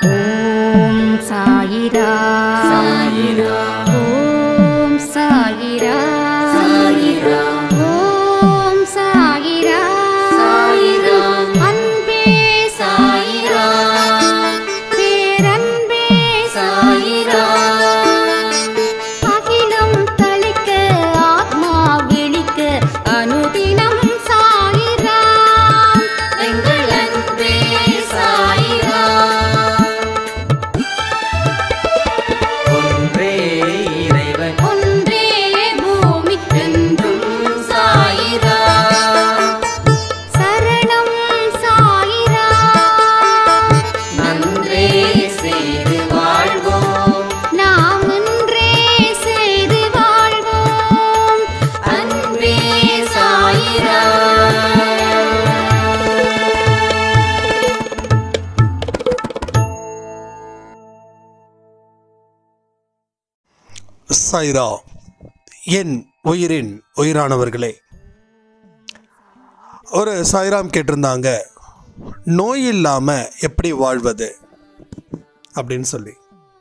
ஓம் சாயிரா சாயிரா ஓம் சாயிரா சாயிரா ஓம் சாயிரா சாயிரா அன்பே சாயிரா பேரன்பே சாயிரா அகிலம் தளிக்க ஆத்மா விழிக்க அனுதினம் சாயிரா எங்கள் அன்பே சாயிரா ஒன்றே இறைவன் ஒன்றே பூமிக்கென்றும் என்றும் சாயிரா சரணம் சாயிரா நன்றே செய்து வாழ்வோம் நாம் ஒன்றே செய்து வாழ்வோம் அன்பே சாயிரா சாய்ரா என் உயிரின் உயிரானவர்களே ஒரு சாய்ராம் கேட்டிருந்தாங்க நோய் இல்லாமல் எப்படி வாழ்வது அப்படின்னு சொல்லி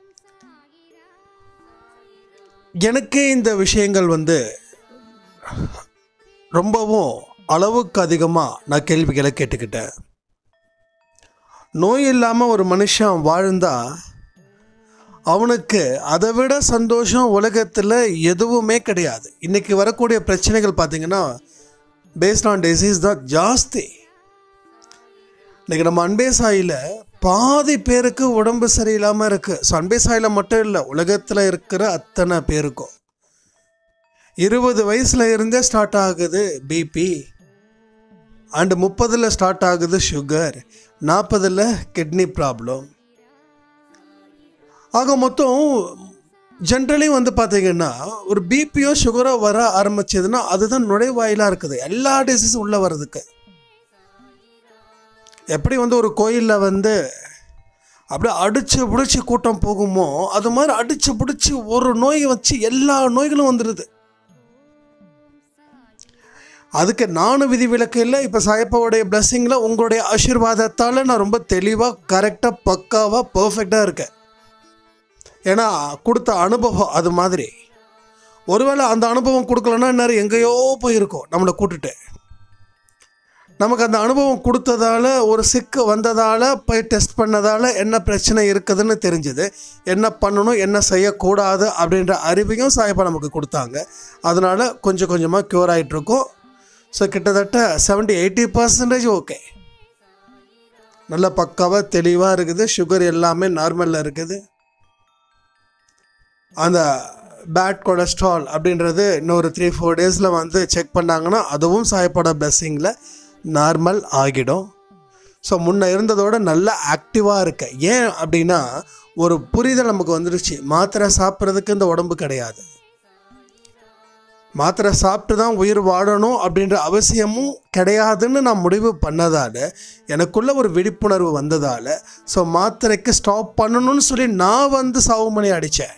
எனக்கு இந்த விஷயங்கள் வந்து ரொம்பவும் அளவுக்கு அதிகமாக நான் கேள்விகளை கேட்டுக்கிட்டேன் நோய் இல்லாமல் ஒரு மனுஷன் வாழ்ந்தா அவனுக்கு அதை விட சந்தோஷம் உலகத்தில் எதுவுமே கிடையாது இன்றைக்கி வரக்கூடிய பிரச்சனைகள் பார்த்தீங்கன்னா பேஸ்ட் ஆன் டிசீஸ் தான் ஜாஸ்தி இன்றைக்கி நம்ம அன்பே சாயில் பாதி பேருக்கு உடம்பு சரியில்லாமல் இருக்குது ஸோ அன்பே சாயில் மட்டும் இல்லை உலகத்தில் இருக்கிற அத்தனை பேருக்கும் இருபது வயசில் இருந்தே ஸ்டார்ட் ஆகுது பிபி அண்டு முப்பதில் ஸ்டார்ட் ஆகுது சுகர் நாற்பதில் கிட்னி ப்ராப்ளம் ஆக மொத்தம் ஜென்ரலி வந்து பார்த்தீங்கன்னா ஒரு பிபியோ சுகரோ வர ஆரம்பிச்சதுன்னா அதுதான் நுழைவாயிலாக இருக்குது எல்லா டிசீஸும் உள்ளே வர்றதுக்கு எப்படி வந்து ஒரு கோயிலில் வந்து அப்படியே அடிச்சு பிடிச்சி கூட்டம் போகுமோ அது மாதிரி அடிச்சு பிடிச்சி ஒரு நோயை வச்சு எல்லா நோய்களும் வந்துடுது அதுக்கு நானும் விதி விலக்கு இல்லை இப்போ சாயப்பாவுடைய பிளஸ்ஸிங்கில் உங்களுடைய ஆசீர்வாதத்தால் நான் ரொம்ப தெளிவாக கரெக்டாக பக்காவாக பர்ஃபெக்டாக இருக்கேன் ஏன்னா கொடுத்த அனுபவம் அது மாதிரி ஒருவேளை அந்த அனுபவம் கொடுக்கலன்னா நேரம் எங்கேயோ போயிருக்கோம் நம்மளை கூட்டுட்டு நமக்கு அந்த அனுபவம் கொடுத்ததால ஒரு சிக்கு வந்ததால் போய் டெஸ்ட் பண்ணதால் என்ன பிரச்சனை இருக்குதுன்னு தெரிஞ்சுது என்ன பண்ணணும் என்ன செய்யக்கூடாது அப்படின்ற அறிவையும் சாயப்பா நமக்கு கொடுத்தாங்க அதனால் கொஞ்சம் கொஞ்சமாக க்யூர் ஆகிட்டுருக்கோம் ஸோ கிட்டத்தட்ட செவன்ட்டி எயிட்டி பர்சன்டேஜ் ஓகே நல்ல பக்காவாக தெளிவாக இருக்குது சுகர் எல்லாமே நார்மலில் இருக்குது அந்த பேட் கொலஸ்ட்ரால் அப்படின்றது இன்னொரு த்ரீ ஃபோர் டேஸில் வந்து செக் பண்ணாங்கன்னா அதுவும் சாயப்பட பிளஸ்ஸிங்கில் நார்மல் ஆகிடும் ஸோ முன்ன இருந்ததோட நல்லா ஆக்டிவாக இருக்க ஏன் அப்படின்னா ஒரு புரிதல் நமக்கு வந்துடுச்சு மாத்திரை சாப்பிட்றதுக்கு இந்த உடம்பு கிடையாது மாத்திரை சாப்பிட்டு தான் உயிர் வாழணும் அப்படின்ற அவசியமும் கிடையாதுன்னு நான் முடிவு பண்ணதால் எனக்குள்ள ஒரு விழிப்புணர்வு வந்ததால் ஸோ மாத்திரைக்கு ஸ்டாப் பண்ணணும்னு சொல்லி நான் வந்து சாவுமணி அடித்தேன்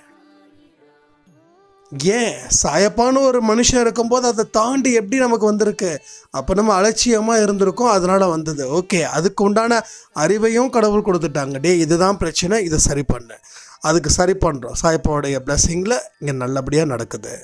ஏன் சாயப்பான ஒரு மனுஷன் இருக்கும்போது அதை தாண்டி எப்படி நமக்கு வந்திருக்கு அப்போ நம்ம அலட்சியமாக இருந்திருக்கோம் அதனால் வந்தது ஓகே அதுக்கு உண்டான அறிவையும் கடவுள் கொடுத்துட்டாங்க டே இதுதான் பிரச்சனை இதை சரி பண்ணு அதுக்கு சரி பண்ணுறோம் சாயப்பாவுடைய பிளஸ்ஸிங்கில் இங்கே நல்லபடியாக நடக்குது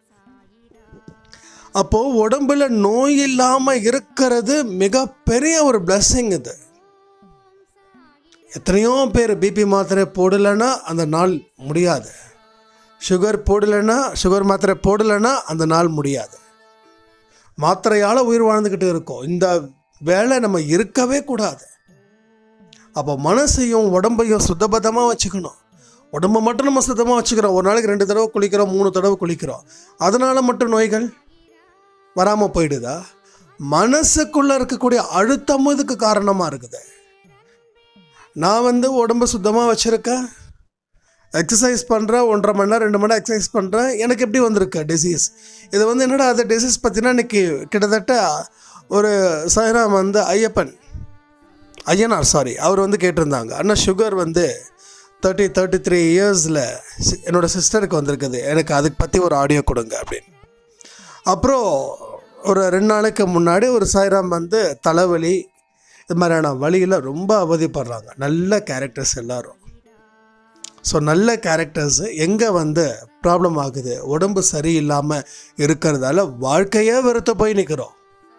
அப்போது உடம்புல நோய் இல்லாமல் இருக்கிறது மிகப்பெரிய ஒரு பிளஸ்ஸிங் இது எத்தனையோ பேர் பிபி மாத்திரை போடலைன்னா அந்த நாள் முடியாது சுகர் போடலைன்னா சுகர் மாத்திரை போடலைன்னா அந்த நாள் முடியாது மாத்திரையால் உயிர் வாழ்ந்துக்கிட்டு இருக்கோம் இந்த வேலை நம்ம இருக்கவே கூடாது அப்போ மனசையும் உடம்பையும் சுத்தபத்தமாக வச்சுக்கணும் உடம்பை மட்டும் நம்ம சுத்தமாக வச்சுக்கிறோம் ஒரு நாளைக்கு ரெண்டு தடவை குளிக்கிறோம் மூணு தடவை குளிக்கிறோம் அதனால் மட்டும் நோய்கள் வராமல் போயிடுதா மனசுக்குள்ளே இருக்கக்கூடிய அழுத்தமும் இதுக்கு காரணமாக இருக்குது நான் வந்து உடம்பு சுத்தமாக வச்சுருக்கேன் எக்ஸசைஸ் பண்ணுறேன் ஒன்றரை மணி நேரம் ரெண்டு மணி நேரம் எக்ஸசைஸ் பண்ணுறேன் எனக்கு எப்படி வந்திருக்கு டிசீஸ் இது வந்து என்னடா அந்த டிசீஸ் பார்த்தீங்கன்னா இன்றைக்கி கிட்டத்தட்ட ஒரு சாய்ராம் வந்து ஐயப்பன் ஐயனார் சாரி அவர் வந்து கேட்டிருந்தாங்க அண்ணா சுகர் வந்து தேர்ட்டி தேர்ட்டி த்ரீ இயர்ஸில் என்னோடய சிஸ்டருக்கு வந்திருக்குது எனக்கு அதுக்கு பற்றி ஒரு ஆடியோ கொடுங்க அப்படின்னு அப்புறம் ஒரு ரெண்டு நாளைக்கு முன்னாடி ஒரு சாய்ராம் வந்து தலைவலி இது மாதிரியான வழியில் ரொம்ப அவதிப்படுறாங்க நல்ல கேரக்டர்ஸ் எல்லாரும் ஸோ நல்ல கேரக்டர்ஸ் எங்கே வந்து ப்ராப்ளம் ஆகுது உடம்பு சரியில்லாமல் இருக்கிறதால வாழ்க்கையே வெறுத்து போய் நிற்கிறோம்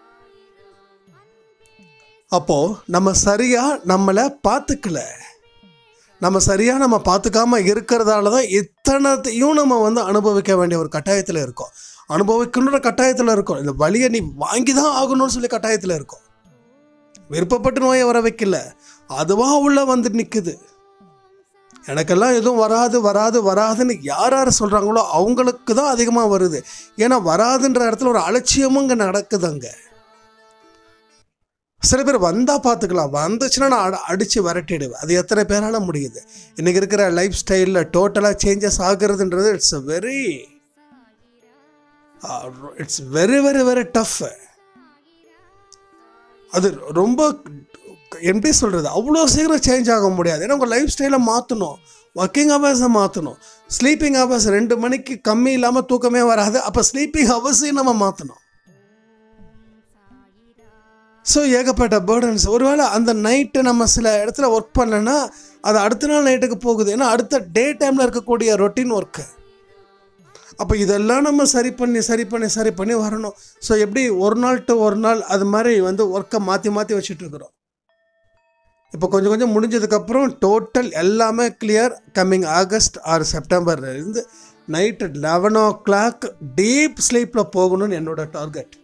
அப்போது நம்ம சரியாக நம்மளை பார்த்துக்கல நம்ம சரியாக நம்ம பார்த்துக்காம இருக்கிறதால தான் இத்தனைத்தையும் நம்ம வந்து அனுபவிக்க வேண்டிய ஒரு கட்டாயத்தில் இருக்கோம் அனுபவிக்கணுன்ற கட்டாயத்தில் இருக்கோம் இந்த வழியை நீ வாங்கி தான் ஆகணும்னு சொல்லி கட்டாயத்தில் இருக்கோம் விருப்பப்பட்டு நோயை வர வைக்கல அதுவாக உள்ள வந்து நிற்குது எனக்கெல்லாம் எதுவும் வராது வராது வராதுன்னு யார் யார் சொல்கிறாங்களோ அவங்களுக்கு தான் அதிகமாக வருது ஏன்னா வராதுன்ற இடத்துல ஒரு அலட்சியமும் இங்கே நடக்குது அங்கே சில பேர் வந்தால் பார்த்துக்கலாம் வந்துச்சுன்னா நான் அட அடித்து விரட்டிடுவேன் அது எத்தனை பேரால் முடியுது இன்றைக்கி இருக்கிற லைஃப் ஸ்டைலில் டோட்டலாக சேஞ்சஸ் ஆகுறதுன்றது it's very it's very very very tough அது ரொம்ப எப்படி சொல்கிறது அவ்வளோ சீக்கிரம் சேஞ்ச் ஆக முடியாது ஏன்னா உங்கள் லைஃப் ஸ்டைலை மாற்றணும் ஒர்க்கிங் ஹவர்ஸை மாற்றணும் ஸ்லீப்பிங் ஹவர்ஸ் ரெண்டு மணிக்கு கம்மி இல்லாமல் தூக்கமே வராது அப்போ ஸ்லீப்பிங் ஹவர்ஸையும் நம்ம மாற்றணும் ஸோ ஏகப்பட்ட பேர்டன்ஸ் ஒருவேளை அந்த நைட்டு நம்ம சில இடத்துல ஒர்க் பண்ணலன்னா அது அடுத்த நாள் நைட்டுக்கு போகுது ஏன்னா அடுத்த டே டைமில் இருக்கக்கூடிய ரொட்டீன் ஒர்க்கு அப்போ இதெல்லாம் நம்ம சரி பண்ணி சரி பண்ணி சரி பண்ணி வரணும் ஸோ எப்படி ஒரு நாள் டு ஒரு நாள் அது மாதிரி வந்து ஒர்க்கை மாற்றி மாற்றி வச்சுட்ருக்குறோம் இப்போ கொஞ்சம் கொஞ்சம் முடிஞ்சதுக்கப்புறம் டோட்டல் எல்லாமே கிளியர் கம்மிங் ஆகஸ்ட் ஆர் செப்டம்பர்ல இருந்து night eleven o'clock deep ஸ்லீப்பில் போகணும்னு என்னோட டார்கெட்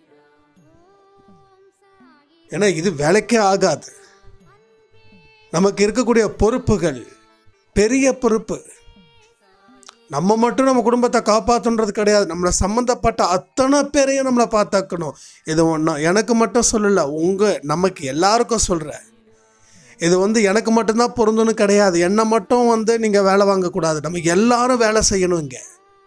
ஏன்னா இது வேலைக்கே ஆகாது நமக்கு இருக்கக்கூடிய பொறுப்புகள் பெரிய பொறுப்பு நம்ம மட்டும் நம்ம குடும்பத்தை காப்பாற்றுன்றது கிடையாது நம்மளை சம்மந்தப்பட்ட அத்தனை பேரையும் நம்மளை பார்த்தாக்கணும் இது ஒன்றா எனக்கு மட்டும் சொல்லலை உங்கள் நமக்கு எல்லாருக்கும் சொல்கிறேன் இது வந்து எனக்கு மட்டும்தான் பொருந்தும்னு கிடையாது என்னை மட்டும் வந்து நீங்கள் வேலை வாங்கக்கூடாது நம்ம எல்லாரும் வேலை செய்யணும் இங்கே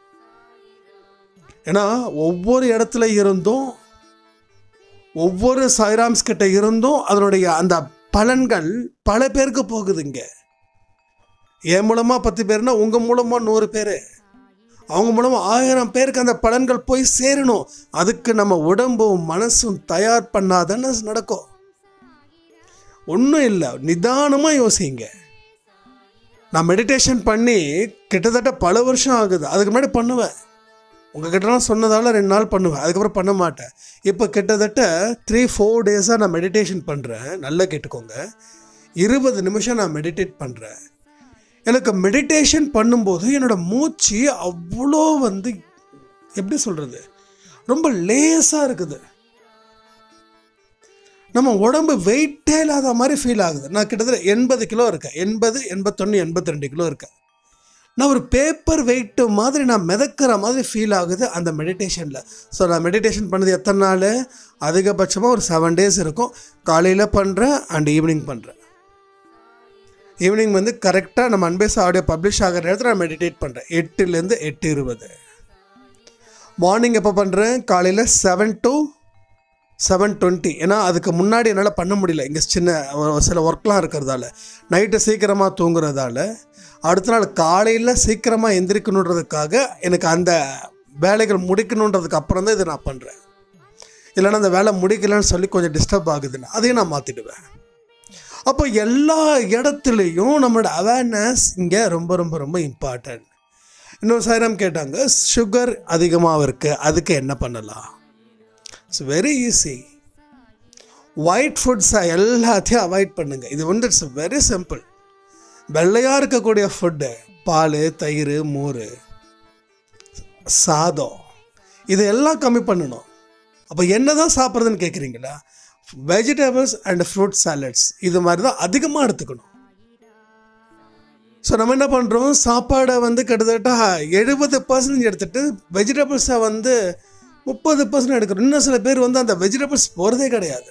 ஏன்னா ஒவ்வொரு இடத்துல இருந்தும் ஒவ்வொரு சாய்ராம்ஸ் கிட்ட இருந்தும் அதனுடைய அந்த பலன்கள் பல பேருக்கு போகுதுங்க என் மூலமாக பத்து பேர்னா உங்கள் மூலமாக நூறு பேர் அவங்க மூலமாக ஆயிரம் பேருக்கு அந்த பலன்கள் போய் சேரணும் அதுக்கு நம்ம உடம்பும் மனசும் தயார் பண்ணாதானே நடக்கும் ஒன்றும் இல்லை நிதானமாக யோசிங்க நான் மெடிடேஷன் பண்ணி கிட்டத்தட்ட பல வருஷம் ஆகுது அதுக்கு முன்னாடி பண்ணுவேன் உங்ககிட்டலாம் சொன்னதால ரெண்டு நாள் பண்ணுவேன் அதுக்கப்புறம் பண்ண மாட்டேன் இப்போ கிட்டத்தட்ட த்ரீ ஃபோர் டேஸாக நான் மெடிடேஷன் பண்ணுறேன் நல்லா கேட்டுக்கோங்க இருபது நிமிஷம் நான் மெடிடேட் பண்ணுறேன் எனக்கு மெடிடேஷன் பண்ணும்போது என்னோட மூச்சு அவ்வளோ வந்து எப்படி சொல்கிறது ரொம்ப லேஸாக இருக்குது நம்ம உடம்பு வெயிட்டே இல்லாத மாதிரி ஃபீல் ஆகுது நான் கிட்டத்தட்ட எண்பது கிலோ இருக்கேன் எண்பது எண்பத்தொன்று எண்பத்தி ரெண்டு கிலோ இருக்கேன் நான் ஒரு பேப்பர் வெயிட்டு மாதிரி நான் மிதக்கிற மாதிரி ஃபீல் ஆகுது அந்த மெடிடேஷனில் ஸோ நான் மெடிடேஷன் பண்ணது எத்தனை நாள் அதிகபட்சமாக ஒரு செவன் டேஸ் இருக்கும் காலையில் பண்ணுறேன் அண்ட் ஈவினிங் பண்ணுறேன் ஈவினிங் வந்து கரெக்டாக நம்ம அன்பேஸ் ஆடியோ பப்ளிஷ் ஆகிற இடத்துல நான் மெடிடேட் பண்ணுறேன் எட்டுலேருந்து எட்டு இருபது மார்னிங் எப்போ பண்ணுறேன் காலையில் செவன் டு செவன் டுவெண்ட்டி ஏன்னா அதுக்கு முன்னாடி என்னால் பண்ண முடியல இங்கே சின்ன ஒரு சில ஒர்க்லாம் இருக்கிறதால நைட்டு சீக்கிரமாக தூங்குறதால அடுத்த நாள் காலையில் சீக்கிரமாக எந்திரிக்கணுன்றதுக்காக எனக்கு அந்த வேலைகள் முடிக்கணுன்றதுக்கு அப்புறம் தான் இதை நான் பண்ணுறேன் இல்லைன்னா அந்த வேலை முடிக்கலன்னு சொல்லி கொஞ்சம் டிஸ்டர்ப் ஆகுதுன்னு அதையும் நான் மாற்றிடுவேன் அப்போ எல்லா இடத்துலையும் நம்மளோட அவேர்னஸ் இங்கே ரொம்ப ரொம்ப ரொம்ப இம்பார்ட்டன்ட் இன்னொரு சாயிரம் கேட்டாங்க சுகர் அதிகமாக இருக்குது அதுக்கு என்ன பண்ணலாம் இட்ஸ் வெரி ஈஸி ஒயிட் ஃபுட்ஸை எல்லாத்தையும் அவாய்ட் பண்ணுங்கள் இது வந்து இட்ஸ் வெரி சிம்பிள் வெள்ளையாக இருக்கக்கூடிய ஃபுட்டு பால் தயிர் மோர் சாதம் இது எல்லாம் கம்மி பண்ணணும் அப்போ என்ன தான் சாப்பிட்றதுன்னு கேட்குறீங்களா வெஜிடபிள்ஸ் அண்ட் ஃப்ரூட் சாலட்ஸ் இது மாதிரி தான் அதிகமாக எடுத்துக்கணும் ஸோ நம்ம என்ன பண்ணுறோம் சாப்பாடை வந்து கிட்டத்தட்ட எழுபது பர்சன்டேஜ் எடுத்துகிட்டு வெஜிடபிள்ஸை வந்து முப்பது பர்சன்ட் எடுக்கிறோம் இன்னும் சில பேர் வந்து அந்த வெஜிடபிள்ஸ் போகிறதே கிடையாது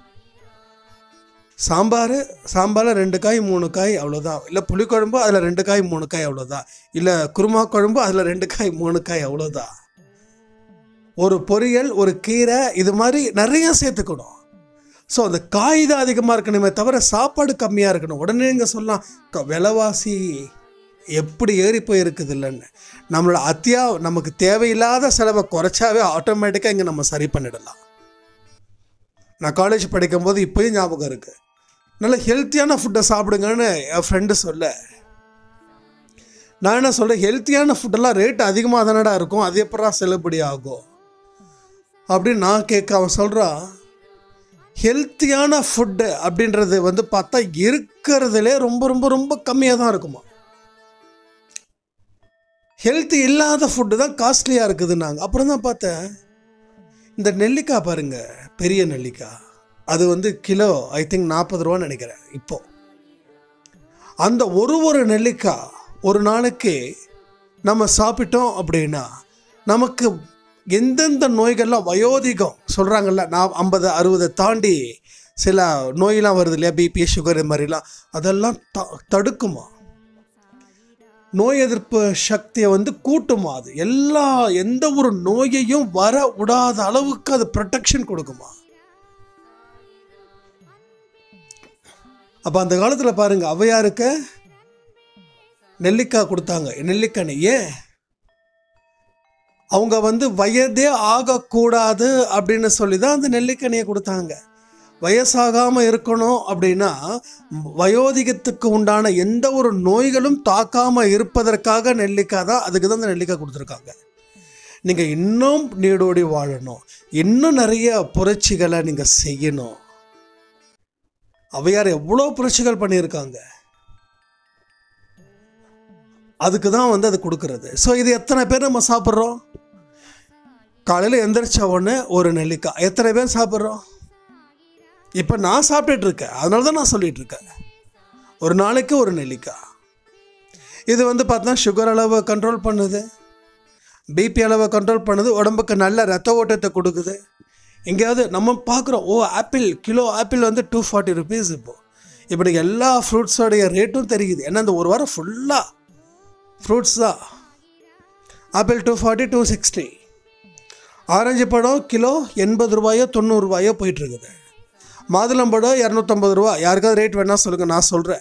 சாம்பார் சாம்பாரில் ரெண்டு காய் மூணு காய் அவ்வளோதான் இல்லை புளிக்குழம்பு அதில் ரெண்டு காய் மூணு காய் அவ்வளோதான் இல்லை குருமா குழம்பு அதில் ரெண்டு காய் மூணு காய் அவ்வளோதான் ஒரு பொரியல் ஒரு கீரை இது மாதிரி நிறைய சேர்த்துக்கணும் ஸோ அந்த காய் தான் அதிகமாக இருக்கணுமே தவிர சாப்பாடு கம்மியாக இருக்கணும் உடனே இங்கே சொல்லலாம் க- விலைவாசி எப்படி ஏறி போயிருக்குது இல்லைன்னு நம்மளோட அத்தியா நமக்கு தேவையில்லாத செலவை குறைச்சாவே ஆட்டோமேட்டிக்காக இங்கே நம்ம சரி பண்ணிடலாம் நான் காலேஜ் படிக்கும்போது இப்போயும் ஞாபகம் இருக்குது நல்ல ஹெல்த்தியான ஃபுட்டை சாப்பிடுங்கன்னு என் ஃப்ரெண்டு சொல்ல நான் என்ன சொல்கிறேன் ஹெல்த்தியான ஃபுட்டெல்லாம் ரேட் அதிகமாக தானடா இருக்கும் அது எப்படா செல்லுபடி ஆகும் அப்படின்னு நான் கேட்க அவன் சொல்கிறான் ஹெல்த்தியான ஃபுட்டு அப்படின்றது வந்து பார்த்தா இருக்கிறதுலே ரொம்ப ரொம்ப ரொம்ப கம்மியாக தான் இருக்குமா ஹெல்த் இல்லாத ஃபுட்டு தான் காஸ்ட்லியாக இருக்குதுன்னாங்க அப்புறம் தான் பார்த்தேன் இந்த நெல்லிக்காய் பாருங்க பெரிய நெல்லிக்காய் அது வந்து கிலோ ஐ திங்க் நாற்பது ரூபான்னு நினைக்கிறேன் இப்போ அந்த ஒரு ஒரு நெல்லிக்காய் ஒரு நாளைக்கு நம்ம சாப்பிட்டோம் அப்படின்னா நமக்கு எந்தெந்த நோய்கள்லாம் வயோதிகம் சொல்கிறாங்கல்ல நான் ஐம்பது அறுபதை தாண்டி சில நோயெல்லாம் வருது இல்லையா பிபி சுகர் இது மாதிரிலாம் அதெல்லாம் த தடுக்குமா நோய் எதிர்ப்பு சக்தியை வந்து கூட்டுமா அது எல்லா எந்த ஒரு நோயையும் வர விடாத அளவுக்கு அது ப்ரொடெக்ஷன் கொடுக்குமா அப்போ அந்த காலத்தில் பாருங்க ஔவையாருக்கு நெல்லிக்காய் கொடுத்தாங்க நெல்லிக்கனி ஏன் அவங்க வந்து வயதே ஆகக்கூடாது அப்படின்னு சொல்லி தான் அந்த நெல்லிக்கனியை கொடுத்தாங்க வயசாகாமல் இருக்கணும் அப்படின்னா வயோதிகத்துக்கு உண்டான எந்த ஒரு நோய்களும் தாக்காமல் இருப்பதற்காக நெல்லிக்காய் தான் அதுக்கு தான் அந்த நெல்லிக்காய் கொடுத்துருக்காங்க நீங்கள் இன்னும் நீடோடி வாழணும் இன்னும் நிறைய புரட்சிகளை நீங்கள் செய்யணும் அவையார் எவ்வளோ புரட்சிகள் பண்ணியிருக்காங்க அதுக்கு தான் வந்து அது கொடுக்கறது ஸோ இது எத்தனை பேர் நம்ம சாப்பிட்றோம் காலையில் எந்திரிச்ச உடனே ஒரு நெல்லிக்காய் எத்தனை பேர் சாப்பிட்றோம் இப்போ நான் சாப்பிட்டுட்டு இருக்கேன் அதனால தான் நான் சொல்லிட்டு இருக்கேன் ஒரு நாளைக்கு ஒரு நெல்லிக்காய் இது வந்து பார்த்தா சுகர் அளவை கண்ட்ரோல் பண்ணுது பிபி அளவை கண்ட்ரோல் பண்ணுது உடம்புக்கு நல்ல ரத்த ஓட்டத்தை கொடுக்குது எங்கேயாவது நம்ம பார்க்குறோம் ஓ ஆப்பிள் கிலோ ஆப்பிள் வந்து டூ ஃபார்ட்டி ருபீஸ் இப்போது இப்படி எல்லா ஃப்ரூட்ஸோடைய ரேட்டும் தெரியுது ஏன்னா இந்த ஒரு வாரம் ஃபுல்லாக ஃப்ரூட்ஸ் தான் apple two forty two sixty ஆரஞ்சு பழம் கிலோ எண்பது ரூபாயோ தொண்ணூறு ரூபாயோ போயிட்டுருக்குது மாதுளம்பழம் இரநூத்தம்பது ரூபா யாருக்காவது ரேட் வேணால் சொல்லுங்கள் நான் சொல்கிறேன்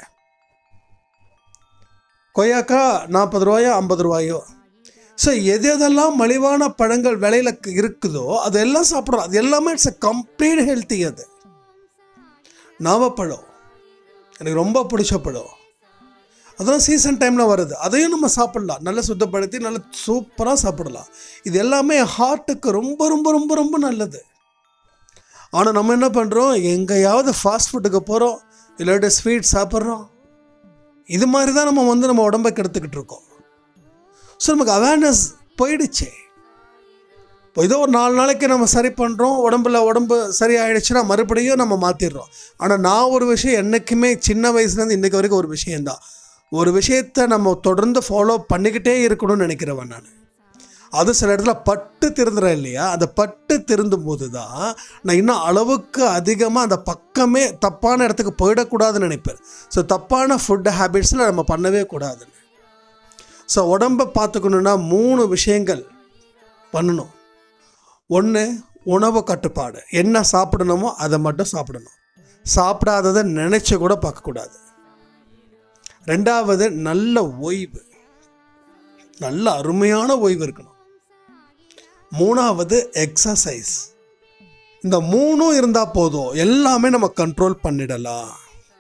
கொய்யாக்கா நாற்பது ரூபாயோ ஐம்பது ரூபாயோ ஸோ எது எதெல்லாம் மலிவான பழங்கள் விலையில் இருக்குதோ அது எல்லாம் சாப்பிட்றோம் அது எல்லாமே இட்ஸ் அ கம்ப்ளீட் ஹெல்த்தி அது நாவப்பழம் எனக்கு ரொம்ப பிடிச்ச பழம் அதெல்லாம் சீசன் டைமில் வருது அதையும் நம்ம சாப்பிடலாம் நல்லா சுத்தப்படுத்தி நல்லா சூப்பராக சாப்பிடலாம் இது எல்லாமே ஹார்ட்டுக்கு ரொம்ப ரொம்ப ரொம்ப ரொம்ப நல்லது ஆனால் நம்ம என்ன பண்ணுறோம் எங்கேயாவது ஃபாஸ்ட் ஃபுட்டுக்கு போகிறோம் இல்லாட்டி ஸ்வீட் சாப்பிட்றோம் இது மாதிரி தான் நம்ம வந்து நம்ம உடம்பை கெடுத்துக்கிட்டு இருக்கோம் ஸோ நமக்கு அவேர்னஸ் போயிடுச்சே இப்போ ஏதோ ஒரு நாலு நாளைக்கு நம்ம சரி பண்ணுறோம் உடம்புல உடம்பு சரி ஆயிடுச்சுன்னா மறுபடியும் நம்ம மாற்றிடுறோம் ஆனால் நான் ஒரு விஷயம் என்றைக்குமே சின்ன வயசுலேருந்து இன்றைக்கு வரைக்கும் ஒரு விஷயந்தான் ஒரு விஷயத்தை நம்ம தொடர்ந்து ஃபாலோ பண்ணிக்கிட்டே இருக்கணும்னு நினைக்கிறவன் நான் அது சில இடத்துல பட்டு திருந்துறேன் இல்லையா அந்த பட்டு திருந்தும் போது தான் நான் இன்னும் அளவுக்கு அதிகமாக அந்த பக்கமே தப்பான இடத்துக்கு போயிடக்கூடாதுன்னு நினைப்பேன் ஸோ தப்பான ஃபுட் ஹேபிட்ஸில் நம்ம பண்ணவே கூடாதுன்னு ஸோ உடம்பை பார்த்துக்கணுன்னா மூணு விஷயங்கள் பண்ணணும் ஒன்று உணவு கட்டுப்பாடு என்ன சாப்பிடணுமோ அதை மட்டும் சாப்பிடணும் சாப்பிடாததை நினச்சி கூட பார்க்கக்கூடாது ரெண்டாவது நல்ல ஓய்வு நல்ல அருமையான ஓய்வு இருக்கணும் மூணாவது எக்ஸசைஸ் இந்த மூணும் இருந்தால் போதும் எல்லாமே நம்ம கண்ட்ரோல் பண்ணிடலாம்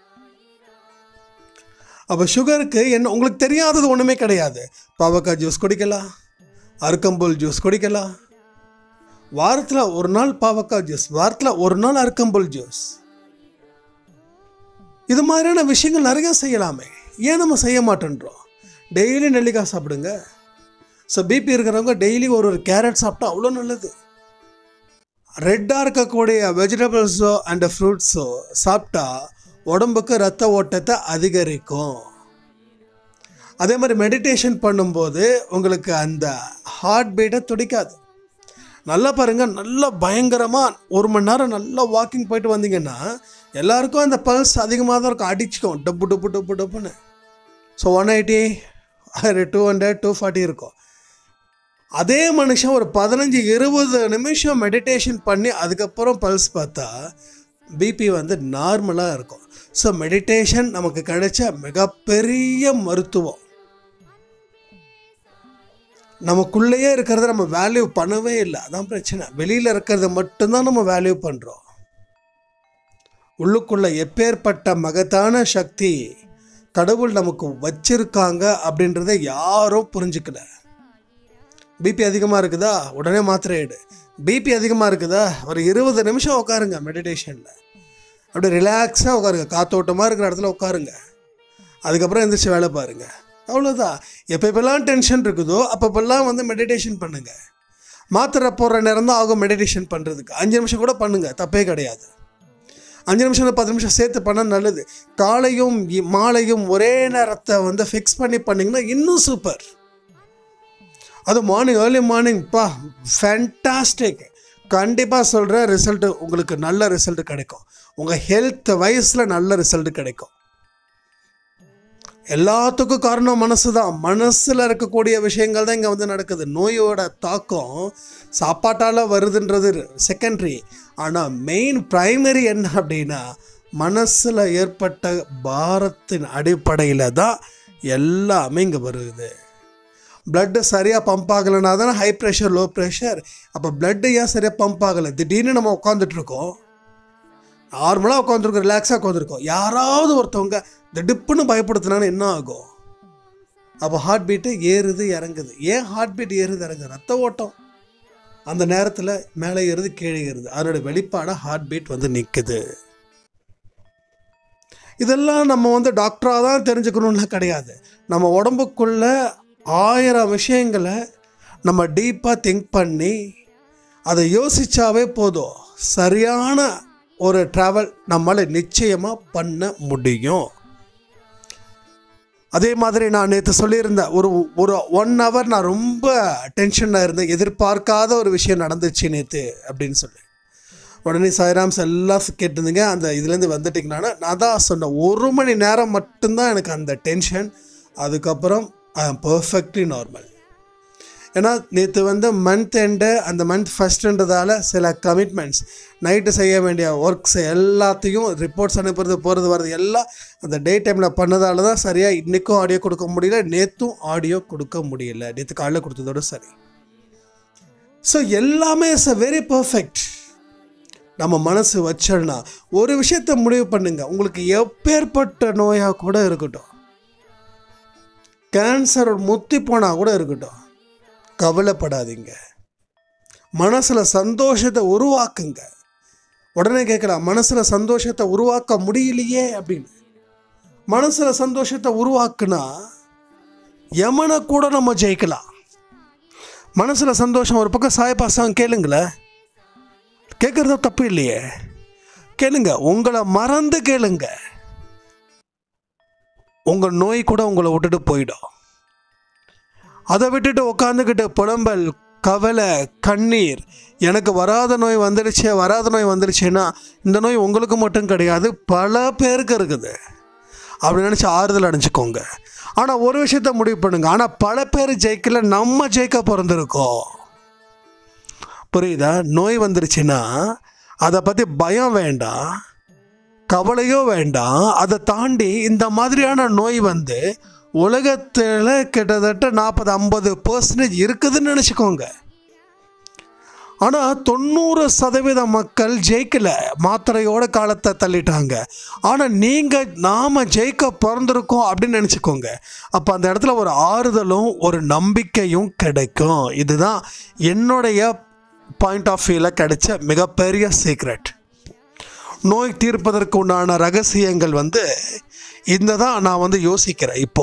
அப்போ சுகருக்கு என்ன உங்களுக்கு தெரியாதது ஒன்றுமே கிடையாது பாவக்காய் ஜூஸ் குடிக்கலாம் அருக்கம்புல் ஜூஸ் குடிக்கலாம் வாரத்தில் ஒரு நாள் பாவக்காய் ஜூஸ் வாரத்தில் ஒரு நாள் அருக்கம்புல் ஜூஸ் இது மாதிரியான விஷயங்கள் நிறைய செய்யலாமே ஏன் நம்ம செய்ய மாட்டேன்றோம் டெய்லி நெல்லிக்காய் சாப்பிடுங்க ஸோ பிபி இருக்கிறவங்க டெய்லி ஒரு ஒரு கேரட் சாப்பிட்டா அவ்வளோ நல்லது ரெட்டாக இருக்கக்கூடிய வெஜிடபிள்ஸோ அண்ட் ஃப்ரூட்ஸோ சாப்பிட்டா உடம்புக்கு ரத்த ஓட்டத்தை அதிகரிக்கும் அதே மாதிரி மெடிடேஷன் பண்ணும்போது உங்களுக்கு அந்த ஹார்ட் பீட்டை துடிக்காது நல்லா பாருங்கள் நல்லா பயங்கரமாக ஒரு மணி நேரம் நல்லா வாக்கிங் போயிட்டு வந்தீங்கன்னா எல்லாருக்கும் அந்த பல்ஸ் அதிகமாக தான் இருக்கும் அடிச்சுக்கும் டப்பு டப்பு டப்பு டப்புன்னு so one eighty two hundred two forty இருக்கும் அதே மனுஷன் ஒரு பதினஞ்சு இருபது நிமிஷம் மெடிடேஷன் பண்ணி அதுக்கப்புறம் பல்ஸ் பார்த்தா பிபி வந்து நார்மலாக இருக்கும் ஸோ மெடிடேஷன் நமக்கு கிடைச்ச மிகப்பெரிய மருத்துவம் நமக்குள்ளேயே இருக்கிறத நம்ம வேல்யூ பண்ணவே இல்லை அதான் பிரச்சனை வெளியில் இருக்கிறத மட்டும்தான் நம்ம வேல்யூ பண்ணுறோம் உள்ளுக்குள்ள எப்பேற்பட்ட மகத்தான சக்தி கடவுள் நமக்கு வச்சிருக்காங்க அப்படின்றத யாரும் புரிஞ்சுக்கல பிபி அதிகமாக இருக்குதா உடனே மாத்திரை எடு பிபி அதிகமாக இருக்குதா ஒரு இருபது நிமிஷம் உட்காருங்க மெடிடேஷனில் அப்படியே ரிலாக்ஸாக உட்காருங்க காத்தோட்டமாக இருக்கிற இடத்துல உட்காருங்க அதுக்கப்புறம் எந்திரிச்சு வேலை பாருங்க அவ்வளோதான் எப்போ எப்பெல்லாம் டென்ஷன் இருக்குதோ அப்பப்பெல்லாம் வந்து மெடிடேஷன் பண்ணுங்க மாத்திரை போடுற நேரம் தான் ஆகும் மெடிடேஷன் பண்ணுறதுக்கு அஞ்சு நிமிஷம் கூட பண்ணுங்க தப்பே கிடையாது அஞ்சு நிமிஷம் இல்ல பத்து நிமிஷம் சேர்த்து பண்ணால் நல்லது காலையும் இ- மாலையும் ஒரே நேரத்தை வந்து ஃபிக்ஸ் பண்ணி பண்ணிங்கன்னா இன்னும் சூப்பர் அது மார்னிங் ஏர்லி மார்னிங் பா ஃபேண்டாஸ்டிக் கண்டிப்பாக சொல்கிறேன் ரிசல்ட்டு உங்களுக்கு நல்ல ரிசல்ட் கிடைக்கும் உங்கள் ஹெல்த் வயசில் நல்ல ரிசல்ட் கிடைக்கும் எல்லாத்துக்கும் காரணம் மனசு தான் மனசில் இருக்கக்கூடிய விஷயங்கள் தான் இங்கே வந்து நடக்குது நோயோட தாக்கம் சாப்பாட்டால் வருதுன்றது செகண்டரி ஆனால் மெயின் ப்ரைமரி என்ன அப்படின்னா மனசில் ஏற்பட்ட பாரத்தின் அடிப்படையில் தான் எல்லாமே இங்கே வருது பிளட்டு சரியாக பம்ப் ஆகலைனா தானே ஹை ப்ரெஷர் லோ ப்ரெஷர் அப்போ பிளட்டு ஏன் சரியாக பம்ப் ஆகலை திடீர்னு நம்ம உட்காந்துட்டு இருக்கோம் நார்மலாக உட்காந்துருக்கோம் ரிலாக்ஸாக உட்காந்துருக்கோம் யாராவது ஒருத்தவங்க திடுப்புன்னு பயப்படுத்தினான்னு என்ன ஆகும் அப்போ ஹார்ட் பீட்டு ஏறுது இறங்குது ஏன் ஹார்ட் பீட் ஏறுது இறங்குது ரத்த ஓட்டம் அந்த நேரத்தில் மேலே ஏறுது கீழே ஏறுது அதனோட வெளிப்பாடாக ஹார்ட் பீட் வந்து நிற்குது இதெல்லாம் நம்ம வந்து டாக்டராக தான் தெரிஞ்சுக்கணும்லாம் கிடையாது நம்ம உடம்புக்குள்ள ஆயிரம் விஷயங்களை நம்ம டீப்பாக திங்க் பண்ணி அதை யோசிச்சாவே போதும் சரியான ஒரு ட்ராவல் நம்மளால் நிச்சயமாக பண்ண முடியும் அதே மாதிரி நான் நேற்று சொல்லியிருந்தேன் ஒரு ஒரு ஒன் ஹவர் நான் ரொம்ப டென்ஷனாக இருந்தேன் எதிர்பார்க்காத ஒரு விஷயம் நடந்துச்சு நேற்று அப்படின்னு சொல்லி உடனே சாய்ராம்ஸ் எல்லாம் கேட்டிருந்தீங்க அந்த இதுலேருந்து வந்துட்டிங்கனால நான் தான் சொன்னேன் ஒரு மணி நேரம் மட்டும்தான் எனக்கு அந்த டென்ஷன் அதுக்கப்புறம் ஐ ஆம் பர்ஃபெக்ட்லி நார்மல் ஏன்னா நேற்று வந்து மந்த் எண்டு அந்த மந்த் ஃபஸ்ட்டுன்றதால சில கமிட்மெண்ட்ஸ் நைட்டு செய்ய வேண்டிய ஒர்க்ஸ் எல்லாத்தையும் ரிப்போர்ட்ஸ் அனுப்புறது போகிறது வர்றது எல்லாம் அந்த டே டைமில் பண்ணதால தான் சரியாக இன்றைக்கும் ஆடியோ கொடுக்க முடியல நேற்றும் ஆடியோ கொடுக்க முடியல நேற்று காலையில் கொடுத்ததோட சரி ஸோ எல்லாமே இஸ் அ வெரி பர்ஃபெக்ட் நம்ம மனசு வச்சோன்னா ஒரு விஷயத்த முடிவு பண்ணுங்க உங்களுக்கு எப்பேற்பட்ட நோயாக கூட இருக்கட்டும் கேன்சர் முத்தி போனால் கூட இருக்கட்டும் கவலைப்படாதீங்க மனசில் சந்தோஷத்தை உருவாக்குங்க உடனே கேட்கலாம் மனசில் சந்தோஷத்தை உருவாக்க முடியலையே அப்படின்னு மனசில் சந்தோஷத்தை உருவாக்குனா யமனை கூட நம்ம ஜெயிக்கலாம் மனசில் சந்தோஷம் ஒரு பக்கம் சாயப்பாசம் கேளுங்களேன் கேட்குறது தப்பு இல்லையே கேளுங்க உங்களை மறந்து கேளுங்க உங்கள் நோய் கூட உங்களை விட்டுட்டு போயிடும் அதை விட்டுட்டு உட்காந்துக்கிட்டு புலம்பல் கவலை கண்ணீர் எனக்கு வராத நோய் வந்துடுச்சே வராத நோய் வந்துடுச்சேன்னா இந்த நோய் உங்களுக்கு மட்டும் கிடையாது பல பேருக்கு இருக்குது அப்படி நினச்சி ஆறுதல் அடைஞ்சிக்கோங்க ஆனால் ஒரு விஷயத்த முடிவு பண்ணுங்க ஆனால் பல பேர் ஜெயிக்கல நம்ம ஜெயிக்க பிறந்திருக்கோம் புரியுதா நோய் வந்துருச்சுன்னா அதை பற்றி பயம் வேண்டாம் கவலையோ வேண்டாம் அதை தாண்டி இந்த மாதிரியான நோய் வந்து உலகத்தில் கிட்டத்தட்ட நாற்பது ஐம்பது பர்சன்டேஜ் இருக்குதுன்னு நினச்சிக்கோங்க ஆனால் தொண்ணூறு சதவீத மக்கள் ஜெயிக்கல மாத்திரையோட காலத்தை தள்ளிட்டாங்க ஆனால் நீங்கள் நாம் ஜெயிக்க பிறந்திருக்கோம் அப்படின்னு நினச்சிக்கோங்க அப்போ அந்த இடத்துல ஒரு ஆறுதலும் ஒரு நம்பிக்கையும் கிடைக்கும் இதுதான் என்னுடைய பாயிண்ட் ஆஃப் வியூவில் கிடைச்ச மிகப்பெரிய சீக்ரெட் நோய் தீர்ப்பதற்கு உண்டான ரகசியங்கள் வந்து இந்த தான் நான் வந்து யோசிக்கிறேன் இப்போ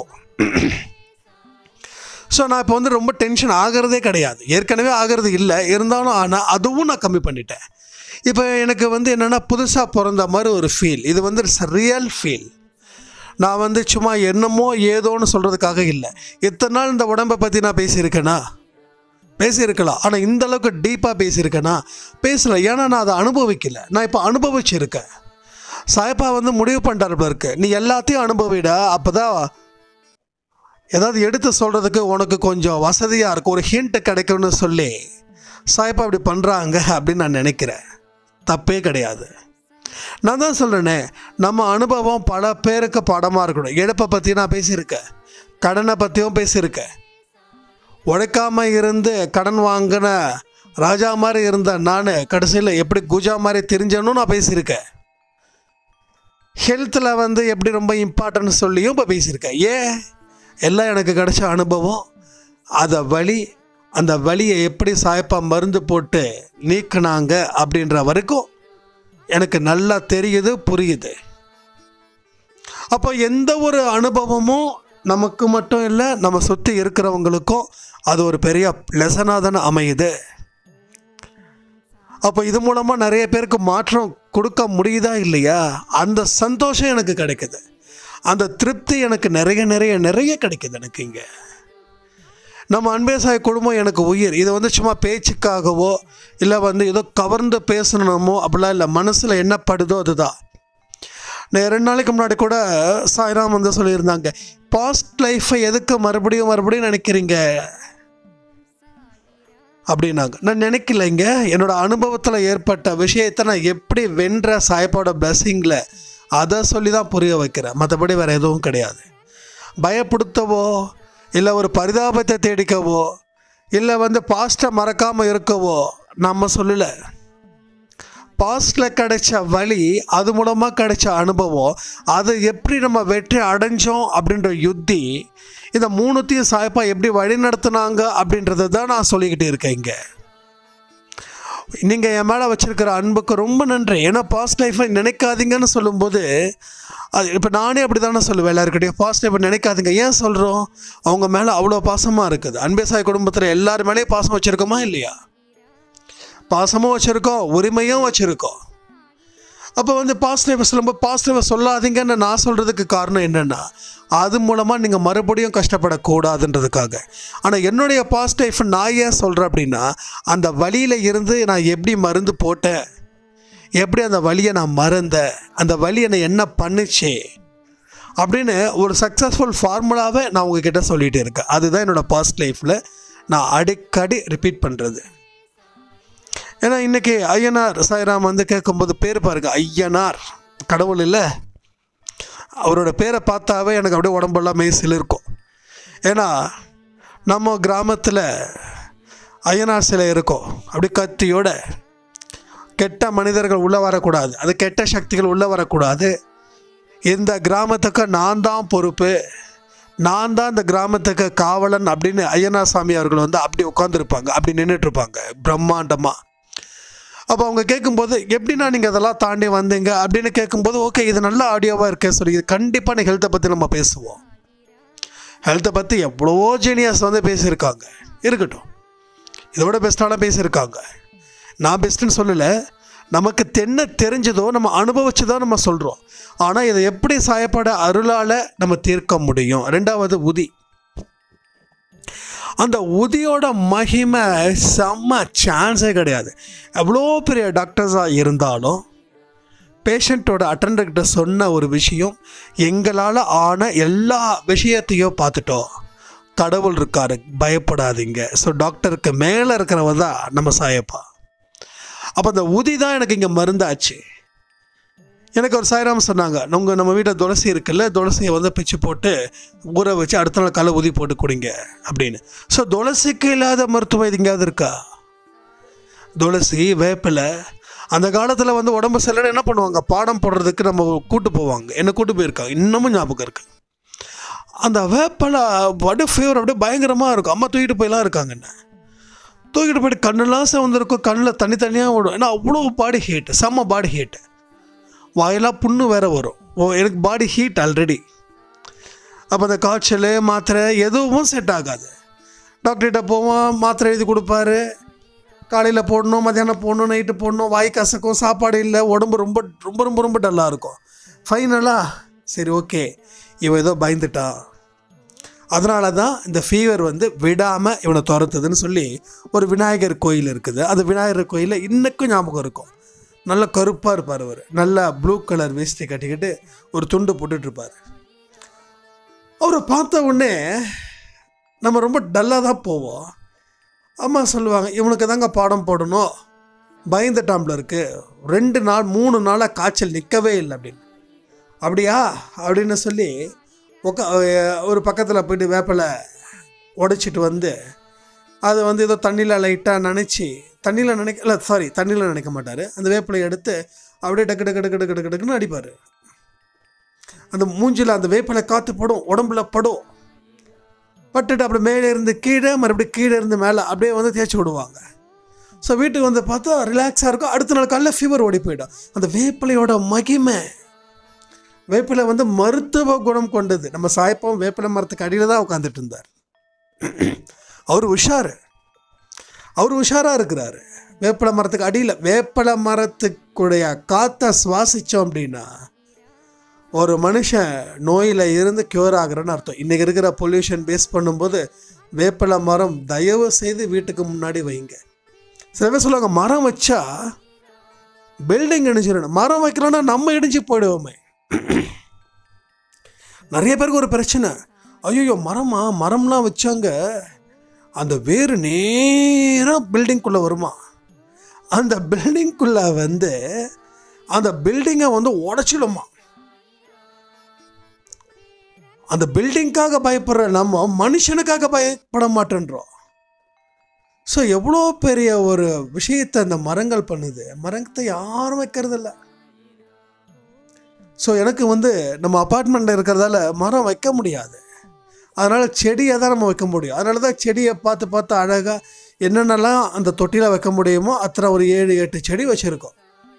ஸோ நான் இப்போ வந்து ரொம்ப டென்ஷன் ஆகிறதே கிடையாது ஏற்கனவே ஆகிறது இல்லை இருந்தாலும் ஆனால் அதுவும் நான் கம்மி பண்ணிட்டேன் இப்போ எனக்கு வந்து என்னென்னா புதுசாக பிறந்த மாதிரி ஒரு ஃபீல் இது வந்து ரியல் ஃபீல் நான் வந்து சும்மா என்னமோ ஏதோன்னு சொல்கிறதுக்காக இல்லை எத்தனை நாள் இந்த உடம்பை பற்றி நான் பேசியிருக்கேனா பேசியிருக்கலாம் ஆனால் இந்த அளவுக்கு டீப்பாக பேசியிருக்கேனா பேசல ஏன்னா நான் அதை அனுபவிக்கல நான் இப்போ அனுபவிச்சிருக்கேன் சாயப்பா வந்து முடிவு பண்ணிட்டாரு இருக்கு நீ எல்லாத்தையும் அனுபவிட அப்போ தான் ஏதாவது எடுத்து சொல்கிறதுக்கு உனக்கு கொஞ்சம் வசதியாக இருக்கும் ஒரு ஹிண்ட் கிடைக்கும்னு சொல்லி சாயப்பா இப்படி பண்ணுறாங்க அப்படின்னு நான் நினைக்கிறேன் தப்பே கிடையாது நான் தான் சொல்கிறேனே நம்ம அனுபவம் பல பேருக்கு படமாக இருக்கணும் இழப்பை பற்றி நான் பேசியிருக்கேன் கடனை பற்றியும் பேசியிருக்கேன் உழைக்காம இருந்து கடன் வாங்கின ராஜா மாதிரி இருந்த நான் கடைசியில் எப்படி குஜா மாதிரி தெரிஞ்சனும் நான் பேசியிருக்கேன் ஹெல்த்தில் வந்து எப்படி ரொம்ப இம்பார்ட்டன்ட் சொல்லியும் இப்போ பேசியிருக்கேன் ஏன் எல்லாம் எனக்கு கிடைச்ச அனுபவம் அதை வலி அந்த வலியை எப்படி சாய்ப்பா மருந்து போட்டு நீக்குனாங்க அப்படின்ற வரைக்கும் எனக்கு நல்லா தெரியுது புரியுது அப்போ எந்த ஒரு அனுபவமும் நமக்கு மட்டும் இல்லை நம்ம சுற்றி இருக்கிறவங்களுக்கும் அது ஒரு பெரிய லெசனாக தானே அமையுது அப்போ இது மூலமாக நிறைய பேருக்கு மாற்றம் கொடுக்க முடியுதா இல்லையா அந்த சந்தோஷம் எனக்கு கிடைக்குது அந்த திருப்தி எனக்கு நிறைய நிறைய நிறைய கிடைக்குது எனக்கு இங்கே நம்ம அன்பேசாய் குடும்பம் எனக்கு உயிர் இது வந்து சும்மா பேச்சுக்காகவோ இல்லை வந்து ஏதோ கவர்ந்து பேசணுமோ அப்படிலாம் இல்லை மனசில் என்ன படுதோ அதுதான் நான் ரெண்டு நாளைக்கு முன்னாடி கூட சாய்ராம் வந்து சொல்லியிருந்தாங்க பாஸ்ட் லைஃப்பை எதுக்கு மறுபடியும் மறுபடியும் நினைக்கிறீங்க அப்படின்னாங்க நான் நினைக்கலைங்க என்னோட அனுபவத்தில் ஏற்பட்ட விஷயத்தை நான் எப்படி வென்ற சாய்ப்பாவோட பிளஸ்ஸிங்கில் அதை சொல்லி தான் புரிய வைக்கிறேன் மற்றபடி வேறு எதுவும் கிடையாது பயப்படுத்தவோ இல்லை ஒரு பரிதாபத்தை தேடிக்கவோ இல்லை வந்து பாஸ்ட்டை மறக்காமல் இருக்கவோ நம்ம சொல்லலை பாஸ்டில் கிடைச்ச வழி அது மூலமாக கிடைச்ச அனுபவம் அது எப்படி நம்ம வெற்றி அடைஞ்சோம் அப்படின்ற யுத்தி இந்த மூணுத்தையும் சாய்ப்பா எப்படி வழி நடத்துனாங்க அப்படின்றத தான் நான் சொல்லிக்கிட்டு இருக்கேன் இங்கே நீங்கள் என் மேலே வச்சுருக்கிற அன்புக்கு ரொம்ப நன்றி ஏன்னா பாஸ்ட் லைஃப்பை நினைக்காதீங்கன்னு சொல்லும்போது அது இப்போ நானே அப்படி தானே சொல்லுவேன் எல்லாருக்கிட்டையும் பாஸ்ட் லைஃப்பை நினைக்காதீங்க ஏன் சொல்கிறோம் அவங்க மேலே அவ்வளோ பாசமாக இருக்குது அன்பேசாய் குடும்பத்தில் எல்லார் மேலேயும் பாசம் வச்சுருக்கோமா இல்லையா பாசமும் வச்சுருக்கோம் உரிமையும் வச்சுருக்கோம் அப்போ வந்து பாசிட்டிவ் சொல்லும்போது பாசிட்டிவாக சொல்லாதீங்கன்னு நான் சொல்கிறதுக்கு காரணம் என்னென்னா அது மூலமாக நீங்கள் மறுபடியும் கஷ்டப்படக்கூடாதுன்றதுக்காக ஆனால் என்னுடைய பாசிட்டிவ் நான் ஏன் சொல்கிறேன் அப்படின்னா அந்த வழியில் இருந்து நான் எப்படி மருந்து போட்டேன் எப்படி அந்த வழியை நான் மறந்தேன் அந்த வழி என்னை என்ன பண்ணுச்சு அப்படின்னு ஒரு சக்ஸஸ்ஃபுல் ஃபார்முலாவை நான் உங்ககிட்ட சொல்லிகிட்டு இருக்கேன் அதுதான் என்னோடய பாஸ்ட் லைஃப்பில் நான் அடிக்கடி ரிப்பீட் பண்ணுறது ஏன்னா இன்றைக்கி ஐயனார் சாய்ராம் வந்து கேட்கும்போது பேர் பாருங்க ஐயனார் கடவுள் இல்லை அவரோட பேரை பார்த்தாவே எனக்கு அப்படியே உடம்பெல்லாம் மெய்சில் இருக்கும் ஏன்னா நம்ம கிராமத்தில் ஐயனார் சிலை இருக்கும் அப்படி கத்தியோட கெட்ட மனிதர்கள் உள்ளே வரக்கூடாது அது கெட்ட சக்திகள் உள்ளே வரக்கூடாது இந்த கிராமத்துக்கு நான் தான் பொறுப்பு நான் தான் இந்த கிராமத்துக்கு காவலன் அப்படின்னு ஐயனார் சாமி அவர்கள் வந்து அப்படி உட்காந்துருப்பாங்க அப்படி நின்றுட்டுருப்பாங்க பிரம்மாண்டமாக அப்போ அவங்க கேட்கும்போது எப்படின்னா நீங்கள் அதெல்லாம் தாண்டி வந்தீங்க அப்படின்னு கேட்கும்போது ஓகே இது நல்ல ஆடியோவாக இருக்கே சொல்லி இது கண்டிப்பாக நீ ஹெல்த்தை பற்றி நம்ம பேசுவோம் ஹெல்த்தை பற்றி எவ்வளவோ ஜீனியஸ் வந்து பேசியிருக்காங்க இருக்கட்டும் இதோட பெஸ்ட்டான பேசியிருக்காங்க நான் பெஸ்ட்டுன்னு சொல்லலை நமக்கு தென்ன தெரிஞ்சதோ நம்ம அனுபவிச்சதோ நம்ம சொல்கிறோம் ஆனால் இதை எப்படி சாயப்பட அருளால் நம்ம தீர்க்க முடியும் ரெண்டாவது உதி அந்த உதியோட மகிமை செம்ம சான்ஸே கிடையாது எவ்வளோ பெரிய டாக்டர்ஸாக இருந்தாலும் பேஷண்ட்டோட அட்டண்டர்கிட்ட சொன்ன ஒரு விஷயம் எங்களால் ஆன எல்லா விஷயத்தையும் பார்த்துட்டோம் கடவுள் இருக்காரு பயப்படாதீங்க ஸோ டாக்டருக்கு மேலே இருக்கிறவ தான் நம்ம சாயப்பா அப்போ அந்த உதி தான் எனக்கு இங்கே மருந்தாச்சு எனக்கு ஒரு சாய்ராம் சொன்னாங்க உங்கள் நம்ம வீட்டில் துளசி இருக்குல்ல துளசியை வந்து பிச்சு போட்டு ஊற வச்சு அடுத்த நாள் காலை ஊதி போட்டு குடிங்க அப்படின்னு ஸோ துளசிக்கு இல்லாத மருத்துவம் இது எங்கேயாவது இருக்கா துளசி வேப்பிலை அந்த காலத்தில் வந்து உடம்பு சரியில்லைன்னு என்ன பண்ணுவாங்க பாடம் போடுறதுக்கு நம்ம கூட்டு போவாங்க என்ன கூட்டு போயிருக்காங்க இன்னமும் ஞாபகம் இருக்குது அந்த வேப்பிலை வடு ஃபீவர் அப்படியே பயங்கரமாக இருக்கும் அம்மா தூக்கிட்டு போயெல்லாம் இருக்காங்க என்ன தூக்கிட்டு போயிட்டு கண்ணெல்லாம் சிவந்திருக்கும் கண்ணில் தனி தனியாக ஓடும் ஏன்னா அவ்வளோ பாடி ஹீட் செம்ம பாடி ஹீட் வாயெல்லாம் புண்ணு வேற வரும் ஓ எனக்கு பாடி ஹீட் ஆல்ரெடி அப்போ அந்த காய்ச்சல் மாத்திரை எதுவும் செட் ஆகாது டாக்டர்கிட்ட போவோம் மாத்திரை எழுதி கொடுப்பாரு காலையில் போடணும் மத்தியானம் போடணும் நைட்டு போடணும் வாய் கசக்கும் சாப்பாடு இல்லை உடம்பு ரொம்ப ரொம்ப ரொம்ப ரொம்ப டல்லாக இருக்கும் ஃபைனலாக சரி ஓகே இவன் ஏதோ பயந்துட்டான் அதனால தான் இந்த ஃபீவர் வந்து விடாமல் இவனை துரத்துதுன்னு சொல்லி ஒரு விநாயகர் கோயில் இருக்குது அந்த விநாயகர் கோயிலில் இன்னைக்கும் ஞாபகம் இருக்கும் நல்ல கருப்பாக இருப்பார் அவர் நல்ல ப்ளூ கலர் வேஷ்டி கட்டிக்கிட்டு ஒரு துண்டு போட்டுட்ருப்பார் அவரை பார்த்த உடனே நம்ம ரொம்ப டல்லாக தான் போவோம் அம்மா சொல்லுவாங்க இவனுக்கு தாங்க பாடம் போடணும் பயந்துட்டாம்ல இருக்கு ரெண்டு நாள் மூணு நாளாக காய்ச்சல் நிற்கவே இல்லை அப்படின்னு அப்படியா அப்படின்னு சொல்லி உக்கா ஒரு பக்கத்தில் போயிட்டு வேப்பிலை உடைச்சிட்டு வந்து அதை வந்து ஏதோ தண்ணியில் லைட்டாக நினச்சி தண்ணியில் நினைக்க இல்லை சாரி தண்ணியில் நினைக்க மாட்டார் அந்த வேப்பிலையை எடுத்து அப்படியே டக்கு டக்கு டக்கு டக்கு டக்கு டக்குன்னு அடிப்பார் அந்த மூஞ்சில் அந்த வேப்பிலை காற்று படும் உடம்புல படும் பட்டுட்டு அப்படி மேலே இருந்து கீழே மறுபடியும் கீழே இருந்து மேலே அப்படியே வந்து தேய்ச்சி விடுவாங்க ஸோ வீட்டுக்கு வந்து பார்த்தா ரிலாக்ஸாக இருக்கும் அடுத்த நாள் காலையில் ஃபீவர் ஓடி போயிடும் அந்த வேப்பிலையோட மகிமை வேப்பிலை வந்து மருத்துவ குணம் கொண்டது நம்ம சாயப்பம் வேப்பிலை மரத்துக்கு அடியில் தான் உட்காந்துட்டு இருந்தார் அவர் உஷாரு அவர் உஷாராக இருக்கிறாரு வேப்பிலை மரத்துக்கு அடியில் வேப்பிலை மரத்துக்குடைய காற்றை சுவாசித்தோம் அப்படின்னா ஒரு மனுஷன் நோயில் இருந்து க்யூர் ஆகுறன்னு அர்த்தம் இன்றைக்கி இருக்கிற பொல்யூஷன் பேஸ் பண்ணும்போது வேப்பிலை மரம் தயவு செய்து வீட்டுக்கு முன்னாடி வைங்க சில பேர் சொல்லுவாங்க மரம் வச்சா பில்டிங் இடிஞ்சிடணும் மரம் வைக்கலன்னா நம்ம இடிஞ்சு போயிடுவோமே நிறைய பேருக்கு ஒரு பிரச்சனை ஐயோ மரமா மரம்லாம் வச்சாங்க அந்த வேறு நேராக பில்டிங்குள்ளே வருமா அந்த பில்டிங்குள்ளே வந்து அந்த பில்டிங்கை வந்து உடச்சிடுமா அந்த பில்டிங்காக பயப்படுற நம்ம மனுஷனுக்காக பயப்பட மாட்டேன்றோம் ஸோ எவ்வளோ பெரிய ஒரு விஷயத்தை அந்த மரங்கள் பண்ணுது மரத்தை யாரும் வைக்கிறதில்ல ஸோ எனக்கு வந்து நம்ம அப்பார்ட்மெண்ட்டில் இருக்கிறதால மரம் வைக்க முடியாது அதனால் செடியை தான் நம்ம வைக்க முடியும் அதனால தான் செடியை பார்த்து பார்த்து அழகாக என்னென்னலாம் அந்த தொட்டியில் வைக்க முடியுமோ அத்தனை ஒரு ஏழு எட்டு செடி வச்சுருக்கோம்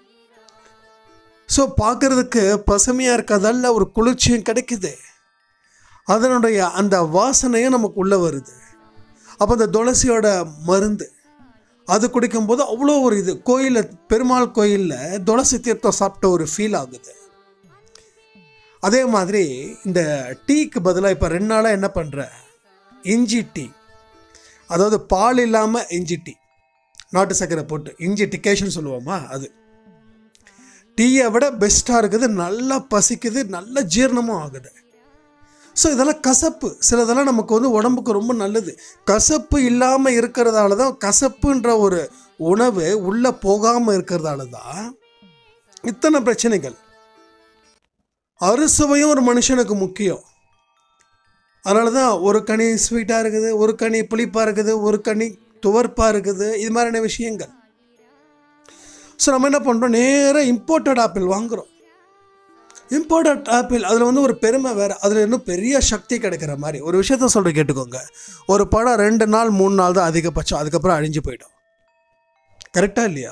ஸோ பார்க்குறதுக்கு பசுமையாக இருக்கிறதால ஒரு குளிர்ச்சியும் கிடைக்குது அதனுடைய அந்த வாசனையும் நமக்கு உள்ளே வருது அப்போ அந்த துளசியோட மருந்து அது குடிக்கும்போது அவ்வளோ ஒரு இது கோயிலில் பெருமாள் கோயிலில் துளசி தீர்த்தம் சாப்பிட்ட ஒரு ஃபீல் ஆகுது அதே மாதிரி இந்த டீக்கு பதிலாக இப்போ ரெண்டு நாளாக என்ன பண்ணுறேன் இஞ்சி டீ அதாவது பால் இல்லாமல் இஞ்சி டீ நாட்டு சர்க்கரை போட்டு இஞ்சி டிகேஷன் சொல்லுவோமா அது டீயை விட பெஸ்ட்டாக இருக்குது நல்லா பசிக்குது நல்ல ஜீரணமும் ஆகுது ஸோ இதெல்லாம் கசப்பு சிலதெல்லாம் நமக்கு வந்து உடம்புக்கு ரொம்ப நல்லது கசப்பு இல்லாமல் இருக்கிறதால தான் கசப்புன்ற ஒரு உணவு உள்ளே போகாமல் இருக்கிறதால தான் இத்தனை பிரச்சனைகள் அறுசுவையும் ஒரு மனுஷனுக்கு முக்கியம் அதனால தான் ஒரு கனி ஸ்வீட்டாக இருக்குது ஒரு கனி புளிப்பாக இருக்குது ஒரு கனி துவர்ப்பாக இருக்குது இது மாதிரியான விஷயங்கள் ஸோ நம்ம என்ன பண்ணுறோம் நேராக இம்போர்ட்டட் ஆப்பிள் வாங்குகிறோம் இம்போர்ட்டட் ஆப்பிள் அதில் வந்து ஒரு பெருமை வேறு அதில் இன்னும் பெரிய சக்தி கிடைக்கிற மாதிரி ஒரு விஷயத்த சொல்கிற கேட்டுக்கோங்க ஒரு படம் ரெண்டு நாள் மூணு நாள் தான் அதிகபட்சம் அதுக்கப்புறம் அழிஞ்சு போயிடும் கரெக்டாக இல்லையா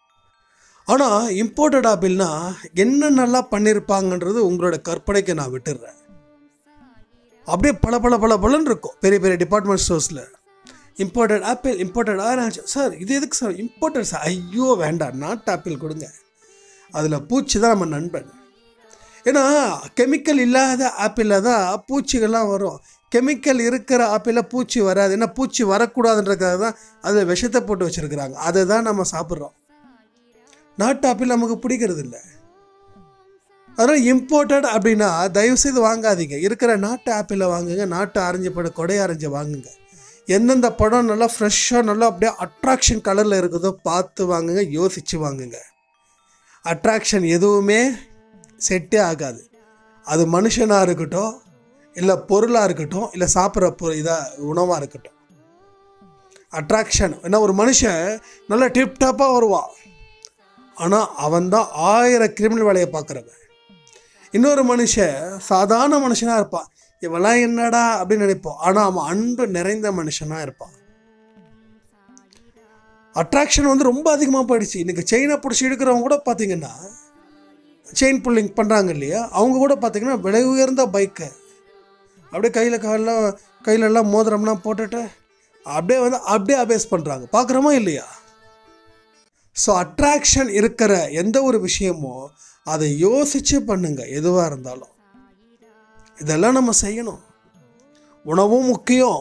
ஆனால் இம்போர்ட்டட் ஆப்பிள்னா என்னென்னலாம் பண்ணியிருப்பாங்கன்றது உங்களோட கற்பனைக்கு நான் விட்டுடுறேன் அப்படியே பல பல பல பலன் இருக்கும் பெரிய பெரிய டிபார்ட்மெண்ட் ஸ்டோர்ஸில் imported apple imported orange sir இது எதுக்கு சார் இம்போர்ட்டட் சார் ஐயோ வேண்டாம் நாட்டு ஆப்பிள் கொடுங்க அதில் பூச்சி தான் நம்ம நண்பன் ஏன்னா கெமிக்கல் இல்லாத ஆப்பிளில் தான் பூச்சிகள்லாம் வரும் கெமிக்கல் இருக்கிற ஆப்பிளில் பூச்சி வராது ஏன்னா பூச்சி வரக்கூடாதுன்றதுக்காக தான் அதில் விஷத்தை போட்டு வச்சுருக்குறாங்க அதை தான் நம்ம சாப்பிட்றோம் நாட்டு ஆப்பிள் நமக்கு பிடிக்கிறது இல்லை அதனால் இம்போர்ட்டட் அப்படின்னா தயவுசெய்து வாங்காதீங்க இருக்கிற நாட்டு ஆப்பிளை வாங்குங்க நாட்டு ஆரஞ்சு பழம் கொடை ஆரஞ்சு வாங்குங்க எந்தெந்த படம் நல்லா ஃப்ரெஷ்ஷாக நல்லா அப்படியே அட்ராக்ஷன் கலரில் இருக்குதோ பார்த்து வாங்குங்க யோசித்து வாங்குங்க அட்ராக்ஷன் எதுவுமே செட்டே ஆகாது அது மனுஷனாக இருக்கட்டும் இல்லை பொருளாக இருக்கட்டும் இல்லை சாப்பிட்ற பொ இதாக உணவாக இருக்கட்டும் அட்ராக்ஷன் ஏன்னா ஒரு மனுஷன் நல்லா டிப்டாப்பாக வருவான் ஆனால் அவன் தான் ஆயிரம் கிரிமினல் வேலையை பார்க்குறவன் இன்னொரு மனுஷன் சாதாரண மனுஷனாக இருப்பான் இவெல்லாம் என்னடா அப்படின்னு நினைப்போம் ஆனால் அவன் அன்பு நிறைந்த மனுஷனாக இருப்பான் அட்ராக்ஷன் வந்து ரொம்ப அதிகமாக போயிடுச்சு இன்றைக்கி செயினை பிடிச்சி இழுக்கிறவங்க கூட பார்த்தீங்கன்னா செயின் புல்லிங் பண்ணுறாங்க இல்லையா அவங்க கூட பார்த்தீங்கன்னா விலை உயர்ந்த பைக்கை அப்படியே கையில் காலெல்லாம் கையிலெல்லாம் மோதிரம்லாம் போட்டுட்டு அப்படியே வந்து அப்படியே அபேஸ் பண்ணுறாங்க பார்க்குறோமா இல்லையா ஸோ அட்ராக்ஷன் இருக்கிற எந்த ஒரு விஷயமோ அதை யோசித்து பண்ணுங்க எதுவாக இருந்தாலும் இதெல்லாம் நம்ம செய்யணும் உணவும் முக்கியம்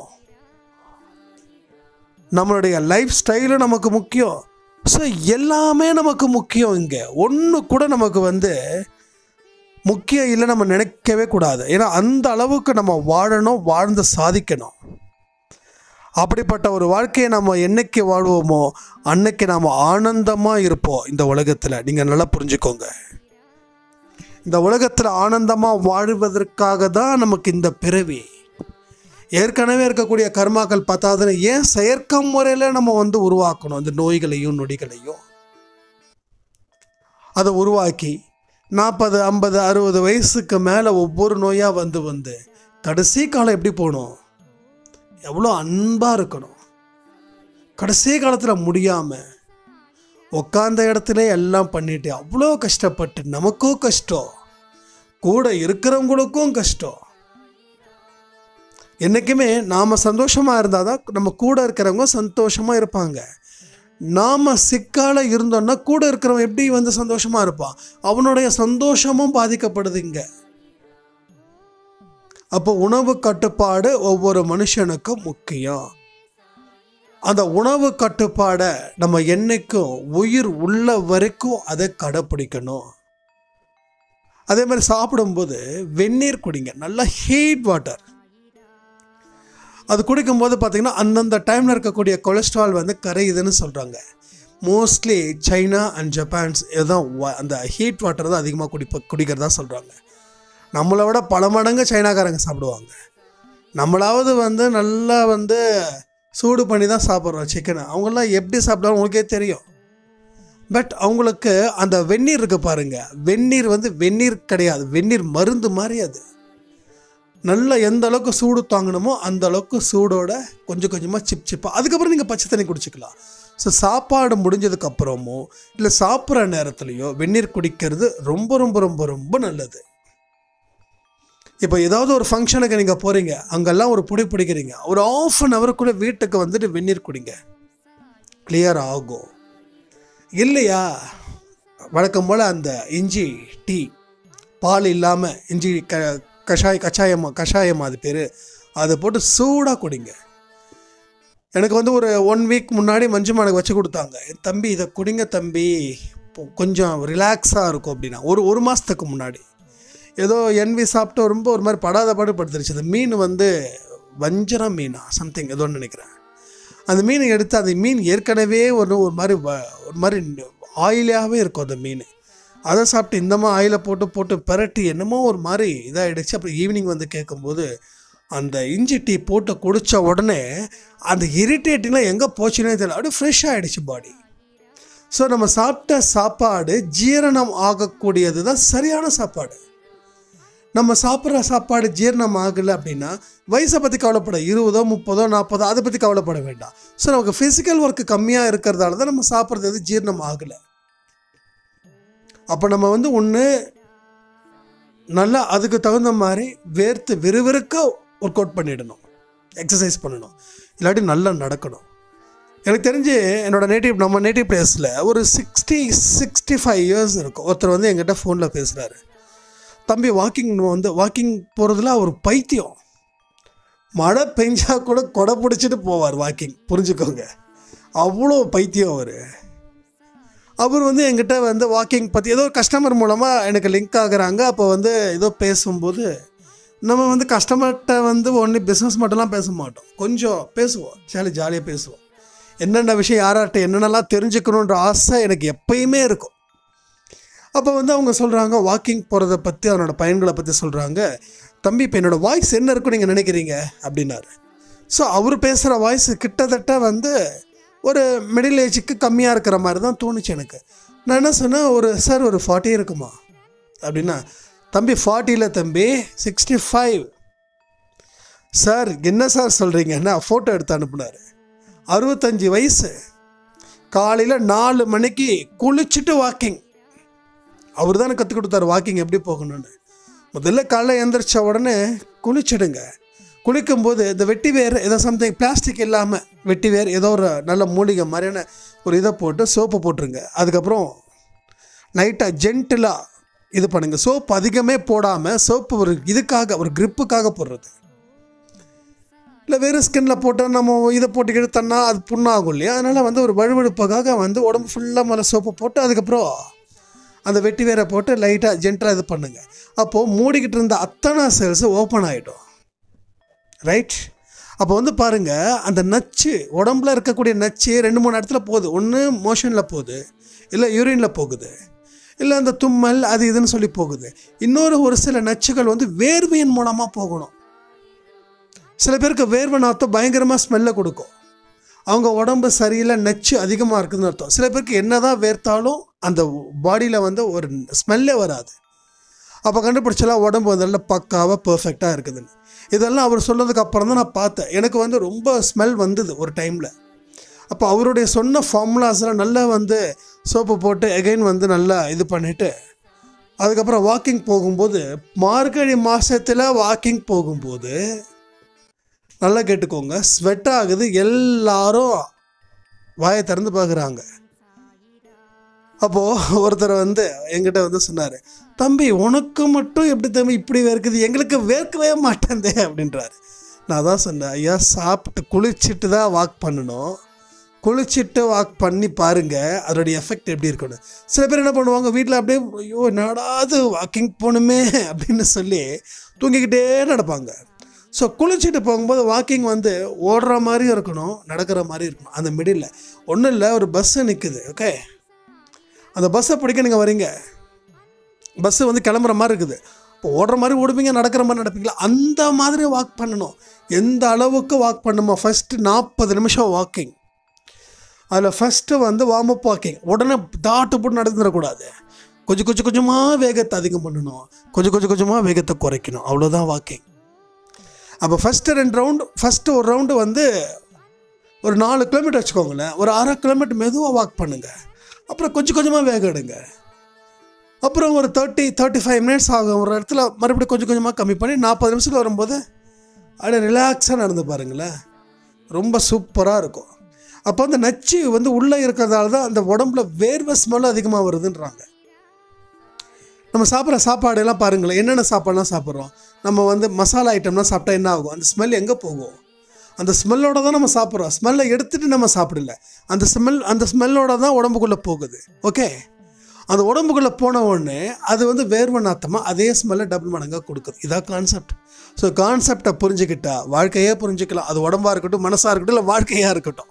நம்மளுடைய லைஃப் ஸ்டைலும் நமக்கு முக்கியம் ஸோ எல்லாமே நமக்கு முக்கியம் இங்கே ஒன்று கூட நமக்கு வந்து முக்கியம் இல்லை நம்ம நினைக்கவே கூடாது ஏன்னா அந்த அளவுக்கு நம்ம வாழணும் வாழ்ந்து சாதிக்கணும் அப்படிப்பட்ட ஒரு வாழ்க்கையை நம்ம என்னைக்கு வாழ்வோமோ அன்னைக்கு நாம் ஆனந்தமாக இருப்போம் இந்த உலகத்தில் நீங்கள் நல்லா புரிஞ்சுக்கோங்க இந்த உலகத்தில் ஆனந்தமாக வாழ்வதற்காக தான் நமக்கு இந்த பிறவி ஏற்கனவே இருக்கக்கூடிய கர்மாக்கள் பத்தாதுன்னு ஏன் செயற்கை முறையில் நம்ம வந்து உருவாக்கணும் இந்த நோய்களையும் நொடிகளையும் அதை உருவாக்கி நாற்பது ஐம்பது அறுபது வயசுக்கு மேலே ஒவ்வொரு நோயாக வந்து வந்து கடைசி காலம் எப்படி போகணும் எவ்வளோ அன்பாக இருக்கணும் கடைசி காலத்தில் முடியாமல் உட்காந்த இடத்துல எல்லாம் பண்ணிட்டு அவ்வளோ கஷ்டப்பட்டு நமக்கும் கஷ்டம் கூட இருக்கிறவங்களுக்கும் கஷ்டம் என்றைக்குமே நாம் சந்தோஷமாக இருந்தால் தான் நம்ம கூட இருக்கிறவங்க சந்தோஷமாக இருப்பாங்க நாம் சிக்கால இருந்தோம்னா கூட இருக்கிறவன் எப்படி வந்து சந்தோஷமாக இருப்பான் அவனுடைய சந்தோஷமும் பாதிக்கப்படுது இங்கே அப்போ உணவு கட்டுப்பாடு ஒவ்வொரு மனுஷனுக்கும் முக்கியம் அந்த உணவு கட்டுப்பாடை நம்ம என்னைக்கும் உயிர் உள்ள வரைக்கும் அதை கடைப்பிடிக்கணும் அதே மாதிரி சாப்பிடும்போது வெந்நீர் குடிங்க நல்லா ஹீட் வாட்டர் அது குடிக்கும்போது பார்த்தீங்கன்னா அந்தந்த டைமில் இருக்கக்கூடிய கொலஸ்ட்ரால் வந்து கரையுதுன்னு சொல்கிறாங்க மோஸ்ட்லி சைனா அண்ட் ஜப்பான்ஸ் இதுதான் வ- அந்த ஹீட் வாட்டர் தான் அதிகமாக குடிப்ப குடிக்கிறதா சொல்கிறாங்க நம்மளை விட பல மடங்கு சைனாக்காரங்க சாப்பிடுவாங்க நம்மளாவது வந்து நல்லா வந்து சூடு பண்ணி தான் சாப்பிட்றோம் சிக்கனை அவங்களாம் எப்படி சாப்பிட்டாலும் உங்களுக்கே தெரியும் பட் அவங்களுக்கு அந்த வெந்நீர் இருக்கு பாருங்க வெந்நீர் வந்து வெந்நீர் கிடையாது வெந்நீர் மருந்து மாதிரி அது நல்லா எந்த அளவுக்கு சூடு தாங்கணுமோ அந்த அளவுக்கு சூடோட கொஞ்சம் கொஞ்சமாக சிப் சிப்பாக அதுக்கப்புறம் நீங்கள் பச்சை தண்ணி குடிச்சிக்கலாம் ஸோ சாப்பாடு முடிஞ்சதுக்கு அப்புறமோ இல்லை சாப்பிட்ற நேரத்துலையோ வெந்நீர் குடிக்கிறது ரொம்ப ரொம்ப ரொம்ப ரொம்ப நல்லது இப்போ ஏதாவது ஒரு ஃபங்க்ஷனுக்கு நீங்கள் போகிறீங்க அங்கெல்லாம் ஒரு புடி பிடிக்கிறீங்க ஒரு ஆஃப் அன் ஹவருக்குள்ளே வீட்டுக்கு வந்துட்டு வெந்நீர் குடிங்க கிளியர் ஆகும் இல்லையா வழக்கம் போல் அந்த இஞ்சி டீ பால் இல்லாமல் இஞ்சி க கஷாய கஷாயமா கஷாயம் அது பேர் அதை போட்டு சூடாக குடிங்க எனக்கு வந்து ஒரு ஒன் வீக் முன்னாடி மஞ்சுமா எனக்கு வச்சு கொடுத்தாங்க "என் தம்பி இதை குடிங்க தம்பி இப்போ கொஞ்சம் ரிலாக்ஸாக இருக்கும் அப்படின்னா ஒரு ஒரு மாதத்துக்கு முன்னாடி ஏதோ என்வி சாப்பிட்டு ரொம்ப ஒரு மாதிரி படாத பாடு படுத்துருச்சு அந்த மீன் வந்து வஞ்சரம் மீனா சம்திங் ஏதோ ஒன்று நினைக்கிறேன் அந்த மீனை எடுத்து அந்த மீன் ஏற்கனவே ஒரு ஒரு மாதிரி வ- ஒரு மாதிரி ஆயிலாகவே இருக்கும் அந்த மீன் அதை சாப்பிட்டு இந்தமா ஆயிலை போட்டு போட்டு பெரட்டி என்னமோ ஒரு மாதிரி இதாகிடுச்சு அப்புறம் ஈவினிங் வந்து கேட்கும்போது அந்த இஞ்சி டீ போட்டு குடித்த உடனே அந்த இரிட்டேட்டிங்லாம் எங்கே போச்சுன்னே தெரியல அப்படியே ஃப்ரெஷ் ஆகிடுச்சு பாடி ஸோ நம்ம சாப்பிட்ட சாப்பாடு ஜீரணம் ஆகக்கூடியது தான் சரியான சாப்பாடு நம்ம சாப்பிட்ற சாப்பாடு ஜீரணம் ஆகலை அப்படின்னா வயசை பற்றி கவலைப்பட இருபதோ முப்பதோ நாற்பதோ அதை பற்றி கவலைப்பட வேண்டாம் ஸோ நமக்கு ஃபிசிக்கல் ஒர்க்கு கம்மியாக இருக்கிறதால தான் நம்ம சாப்பிட்றது எது ஜீரணம் ஆகலை அப்போ நம்ம வந்து ஒன்று நல்லா அதுக்கு தகுந்த மாதிரி வேர்த்து விறுவிறுக்க ஒர்க் அவுட் பண்ணிடணும் எக்ஸசைஸ் பண்ணணும் இல்லாட்டி நல்லா நடக்கணும் எனக்கு தெரிஞ்சு என்னோட நேட்டிவ் நம்ம நேட்டிவ் பிளேஸில் ஒரு சிக்ஸ்டி சிக்ஸ்டி ஃபைவ் இயர்ஸ் இருக்கும் ஒருத்தர் வந்து எங்கிட்ட ஃபோனில் பேசுகிறாரு தம்பி வாக்கிங் வந்து வாக்கிங் போகிறதுல அவர் பைத்தியம் மழை பெஞ்சா கூட கொடை பிடிச்சிட்டு போவார் வாக்கிங் புரிஞ்சுக்கோங்க அவ்வளோ பைத்தியம் அவர் அவர் வந்து என்கிட்ட வந்து வாக்கிங் பற்றி ஏதோ கஸ்டமர் மூலமாக எனக்கு லிங்க் ஆகுறாங்க அப்போ வந்து ஏதோ பேசும்போது நம்ம வந்து கஸ்டமர்கிட்ட வந்து ஒன்லி பிஸ்னஸ் மட்டும்லாம் பேச மாட்டோம் கொஞ்சம் பேசுவோம் ஜாலி ஜாலியாக பேசுவோம் என்னென்ன விஷயம் யார்கிட்ட என்னென்னலாம் தெரிஞ்சுக்கணுன்ற ஆசை எனக்கு எப்பயுமே இருக்கும் அப்போ வந்து அவங்க சொல்கிறாங்க வாக்கிங் போகிறத பற்றி அதனோட பயன்களை பற்றி சொல்கிறாங்க தம்பி இப்போ என்னோடய வாய்ஸ் என்ன இருக்குன்னு நீங்கள் நினைக்கிறீங்க அப்படின்னாரு ஸோ அவர் பேசுகிற வாய்ஸ் கிட்டத்தட்ட வந்து ஒரு மிடில் ஏஜுக்கு கம்மியாக இருக்கிற மாதிரி தான் தோணுச்சு எனக்கு நான் என்ன சொன்னேன் ஒரு சார் ஒரு ஃபார்ட்டி இருக்குமா அப்படின்னா தம்பி ஃபார்ட்டியில் தம்பி சிக்ஸ்டி ஃபைவ் சார் என்ன சார் சொல்கிறீங்கன்னா ஃபோட்டோ எடுத்து அனுப்புனார் அறுபத்தஞ்சி வயசு காலையில் நாலு மணிக்கு குளிச்சுட்டு வாக்கிங் அவர் தான் கற்றுக் கொடுத்தாரு வாக்கிங் எப்படி போகணும்னு முதல்ல காலைல எந்திரிச்ச உடனே குளிச்சிடுங்க குளிக்கும்போது இந்த வெட்டி வேர் ஏதோ சம்திங் பிளாஸ்டிக் இல்லாமல் வெட்டி வேர் ஏதோ ஒரு நல்ல மூலிகை மாதிரியான ஒரு இதை போட்டு சோப்பு போட்டுருங்க அதுக்கப்புறம் நைட்டாக ஜென்டிலாக இது பண்ணுங்கள் சோப்பு அதிகமே போடாமல் சோப்பு ஒரு இதுக்காக ஒரு gripக்காக போடுறது இல்லை வெறும் ஸ்கின்ல போட்டால் நம்ம இதை போட்டு எடுத்தோம்னா அது புண்ணாகும் இல்லையா அதனால் வந்து ஒரு வழுவழுப்புக்காக வந்து உடம்பு ஃபுல்லாக மேலே சோப்பு போட்டு அதுக்கப்புறம் அந்த வெட்டி வேரை போட்டு லைட்டாக ஜென்டலாக இது பண்ணுங்க அப்போது மூடிக்கிட்டு இருந்த அத்தனை செல்ஸ் ஓப்பன் ஆகிடும் ரைட் அப்போ வந்து பாருங்கள் அந்த நச்சு உடம்புல இருக்கக்கூடிய நச்சு ரெண்டு மூணு இடத்துல போகுது ஒன்று மோஷனில் போகுது இல்லை யூரினில் போகுது இல்லை அந்த தும்மல் அது இதுன்னு சொல்லி போகுது இன்னொரு ஒரு சில நச்சுகள் வந்து வேர்வையின் மூலமாக போகணும் சில பேருக்கு வேர்வை நாத்தம் பயங்கரமாக ஸ்மெல்லை கொடுக்கும் அவங்க உடம்பு சரியில்லை நச்சு அதிகமாக இருக்குதுன்னு அர்த்தம் சில பேருக்கு என்ன தான் வேர்த்தாலும் அந்த பாடியில் வந்து ஒரு ஸ்மெல்லே வராது அப்போ கண்டுபிடிச்சலாம் உடம்பு வந்து நல்லா பக்காவாக பர்ஃபெக்டாக இருக்குதுன்னு இதெல்லாம் அவர் சொன்னதுக்கு அப்புறம் தான் நான் பார்த்தேன் எனக்கு வந்து ரொம்ப ஸ்மெல் வந்தது ஒரு டைமில் அப்போ அவருடைய சொன்ன ஃபார்முலாஸ்லாம் நல்லா வந்து சோப்பு போட்டு எகைன் வந்து நல்லா இது பண்ணிவிட்டு அதுக்கப்புறம் வாக்கிங் போகும்போது மார்கழி மாதத்தில் வாக்கிங் போகும்போது நல்லா கேட்டுக்கோங்க ஸ்வெட் ஆகுது எல்லாரும் வாயை திறந்து பார்க்குறாங்க அப்போது ஒருத்தர் வந்து என்கிட்ட வந்து சொன்னார் தம்பி உனக்கு மட்டும் எப்படி தம்பி இப்படி வேர்க்குது எங்களுக்கு வேர்க்கவே மாட்டேந்தே அப்படின்றாரு நான் தான் சொன்னேன் ஐயா சாப்பிட்டு குளிச்சுட்டு தான் வாக் பண்ணணும் குளிச்சுட்டு வாக் பண்ணி பாருங்க அதோடைய எஃபெக்ட் எப்படி இருக்குன்னு சில பேர் என்ன பண்ணுவாங்க வீட்டில் அப்படியே ஐயோ என்னடாது வாக்கிங் போகணுமே அப்படின்னு சொல்லி தூங்கிக்கிட்டே நடப்பாங்க ஸோ குளிச்சுட்டு போகும்போது வாக்கிங் வந்து ஓடுற மாதிரியும் இருக்கணும் நடக்கிற மாதிரி இருக்கணும் அந்த மிடில் ஒன்றும் இல்லை ஒரு பஸ்ஸு நிற்குது ஓகே அந்த பஸ்ஸை பிடிக்க நீங்கள் வரீங்க பஸ்ஸு வந்து கிளம்புற மாதிரி இருக்குது இப்போ ஓடுற மாதிரி ஓடுவீங்க நடக்கிற மாதிரி நடப்பீங்களா அந்த மாதிரி வாக் பண்ணணும் எந்த அளவுக்கு வாக் பண்ணுமோ ஃபஸ்ட்டு நாற்பது நிமிஷம் வாக்கிங் அதில் ஃபஸ்ட்டு வந்து வார்ம் அப் வாக்கிங் உடனே தாட்டு போட்டு நடந்துடக்கூடாது கொஞ்சம் கொஞ்சம் கொஞ்சமாக வேகத்தை அதிகம் பண்ணணும் கொஞ்சம் கொஞ்சம் கொஞ்சமாக வேகத்தை குறைக்கணும் அவ்வளோதான் வாக்கிங் அப்போ ஃபஸ்ட்டு ரெண்டு ரவுண்டு ஃபஸ்ட்டு ஒரு ரவுண்டு வந்து ஒரு நாலு கிலோமீட்டர் வச்சுக்கோங்களேன் ஒரு அரை கிலோமீட்டர் மெதுவாக வாக் பண்ணுங்கள் அப்புறம் கொஞ்சம் கொஞ்சமாக வேகம் எடுங்க அப்புறம் ஒரு தேர்ட்டி தேர்ட்டி ஃபைவ் மினிட்ஸ் ஆகும் ஒரு இடத்துல மறுபடியும் கொஞ்சம் கொஞ்சமாக கம்மி பண்ணி நாற்பது நிமிஷத்தில் வரும்போது அப்படியே ரிலாக்ஸாக நடந்து பாருங்களேன் ரொம்ப சூப்பராக இருக்கும் அப்போ அந்த நச்சு வந்து உள்ளே இருக்கிறதால தான் அந்த உடம்புல வேர்வை ஸ்மெல் அதிகமாக வருதுன்றாங்க நம்ம சாப்பிட்ற சாப்பாடு எல்லாம் பாருங்களேன் என்னென்ன சாப்பாடுலாம் சாப்பிட்றோம் நம்ம வந்து மசாலா ஐட்டம்லாம் சாப்பிட்டா என்ன ஆகும் அந்த ஸ்மெல் எங்கே போகும் அந்த ஸ்மெல்லோட தான் நம்ம சாப்பிட்றோம் ஸ்மெல்லை எடுத்துகிட்டு நம்ம சாப்பிடல அந்த ஸ்மெல் அந்த ஸ்மெல்லோட தான் உடம்புக்குள்ளே போகுது ஓகே அந்த உடம்புக்குள்ளே போன உடனே அது வந்து வேர்வை நாத்தமாக அதே ஸ்மெல்லை டபுள் மடங்காக கொடுக்குது இதான் கான்செப்ட் ஸோ கான்செப்டை புரிஞ்சுக்கிட்டா வாழ்க்கையே புரிஞ்சுக்கலாம் அது உடம்பாக இருக்கட்டும் மனசாக இருக்கட்டும் இல்லை வாழ்க்கையாக இருக்கட்டும்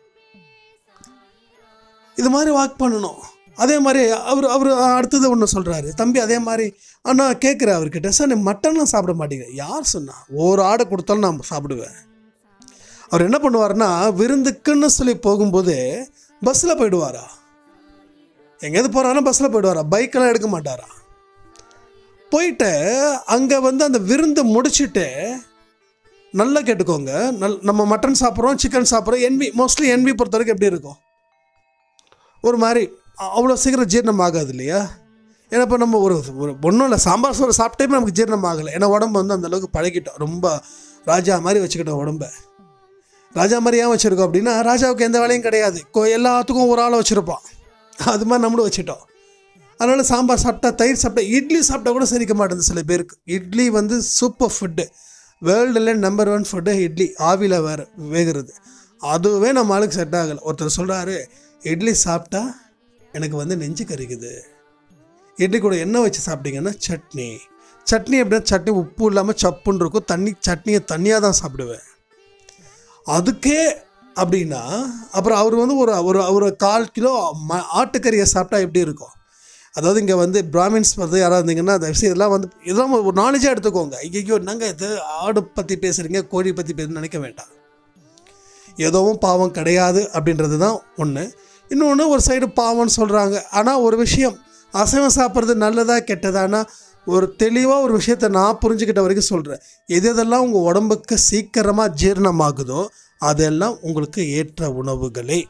இது மாதிரி வாக் பண்ணணும் அதே மாதிரி அவர் அவர் அடுத்தது ஒன்று சொல்கிறாரு தம்பி அதே மாதிரி அண்ணா கேட்குறேன் அவர்கிட்ட சார் நீ மட்டன்லாம் சாப்பிட மாட்டேங்க யார் சொன்னா ஒரு ஆடை கொடுத்தாலும் நான் சாப்பிடுவேன் அவர் என்ன பண்ணுவார்னா விருந்துக்குன்னு சொல்லி போகும்போது பஸ்ஸில் போயிடுவாரா எங்கேயாவது போகிறாருன்னா பஸ்ஸில் போயிடுவாரா பைக்கெல்லாம் எடுக்க மாட்டாரா போயிட்டு அங்கே வந்து அந்த விருந்து முடிச்சுட்டு நல்லா கேட்டுக்கோங்க நல் நம்ம மட்டன் சாப்பிட்றோம் சிக்கன் சாப்பிட்றோம் என்வி மோஸ்ட்லி என்வி பொறுத்த வரைக்கும் எப்படி இருக்கும் ஒரு மாதிரி அ- அவ்வளோ சீக்கிரம் ஜீரணம் ஆகாது இல்லையா ஏன்னா இப்போ நம்ம ஒரு ஒரு ஒன்றும் இல்லை சாம்பார் சோறு சாப்பிட்டே நமக்கு ஜீரணம் ஆகலை ஏன்னா உடம்பு வந்து அந்த அளவுக்கு பழகிட்டோம் ரொம்ப ராஜா மாதிரி வச்சுக்கிட்டோம் உடம்ப ராஜா மாதிரி ஏன் வச்சுருக்கோம் அப்படின்னா ராஜாவுக்கு எந்த வேலையும் கிடையாது கொ- எல்லாத்துக்கும் ஒரு ஆளை வச்சுருப்பான் அது மாதிரி நம்மளும் வச்சுட்டோம் அதனால் சாம்பார் சாப்பிட்டா தயிர் சாப்பிட்டா இட்லி சாப்பிட்டா கூட சரிக்க மாட்டேங்குது சில பேருக்கு இட்லி வந்து சூப்பர் ஃபுட்டு வேர்ல்டுல நம்பர் ஒன் ஃபுட்டு இட்லி ஆவியில் வேறு வேகிறது அதுவே நம்ம ஆளுக்கு செட் ஆகலை ஒருத்தர் சொல்கிறாரு இட்லி சாப்பிட்டா எனக்கு வந்து நெஞ்சு கறிக்குது இட்லி கூட என்ன வச்சு சாப்பிட்டீங்கன்னா சட்னி சட்னி எப்படின்னா சட்னி உப்பு இல்லாமல் சப்புன்னு இருக்கும் தண்ணி சட்னியை தண்ணியாக தான் சாப்பிடுவேன் அதுக்கே அப்படின்னா அப்புறம் அவர் வந்து ஒரு ஒரு ஒரு கால் கிலோ ம ஆட்டுக்கறியை சாப்பிட்டா எப்படி இருக்கும் அதாவது இங்கே வந்து பிராமின்ஸ் வந்து யாராவது இருந்தீங்கன்னா அந்த விஷயம் இதெல்லாம் வந்து இதெல்லாம் ஒரு நாலேஜாக எடுத்துக்கோங்க ஐயோ என்னங்க இது ஆடு பற்றி பேசுகிறீங்க கோழி பற்றி பேசுன்னு நினைக்க வேண்டாம் எதுவும் பாவம் கிடையாது அப்படின்றது தான் ஒன்று இன்னொன்று ஒரு சைடு பாவம்னு சொல்கிறாங்க ஆனால் ஒரு விஷயம் அசைவம் சாப்பிட்றது நல்லதா கெட்டதானா ஒரு தெளிவாக ஒரு விஷயத்தை நான் புரிஞ்சுக்கிட்ட வரைக்கும் சொல்கிறேன் எது எதெல்லாம் உங்கள் உடம்புக்கு சீக்கிரமாக ஜீரணமாகுதோ அதெல்லாம் உங்களுக்கு ஏற்ற உணவுகளே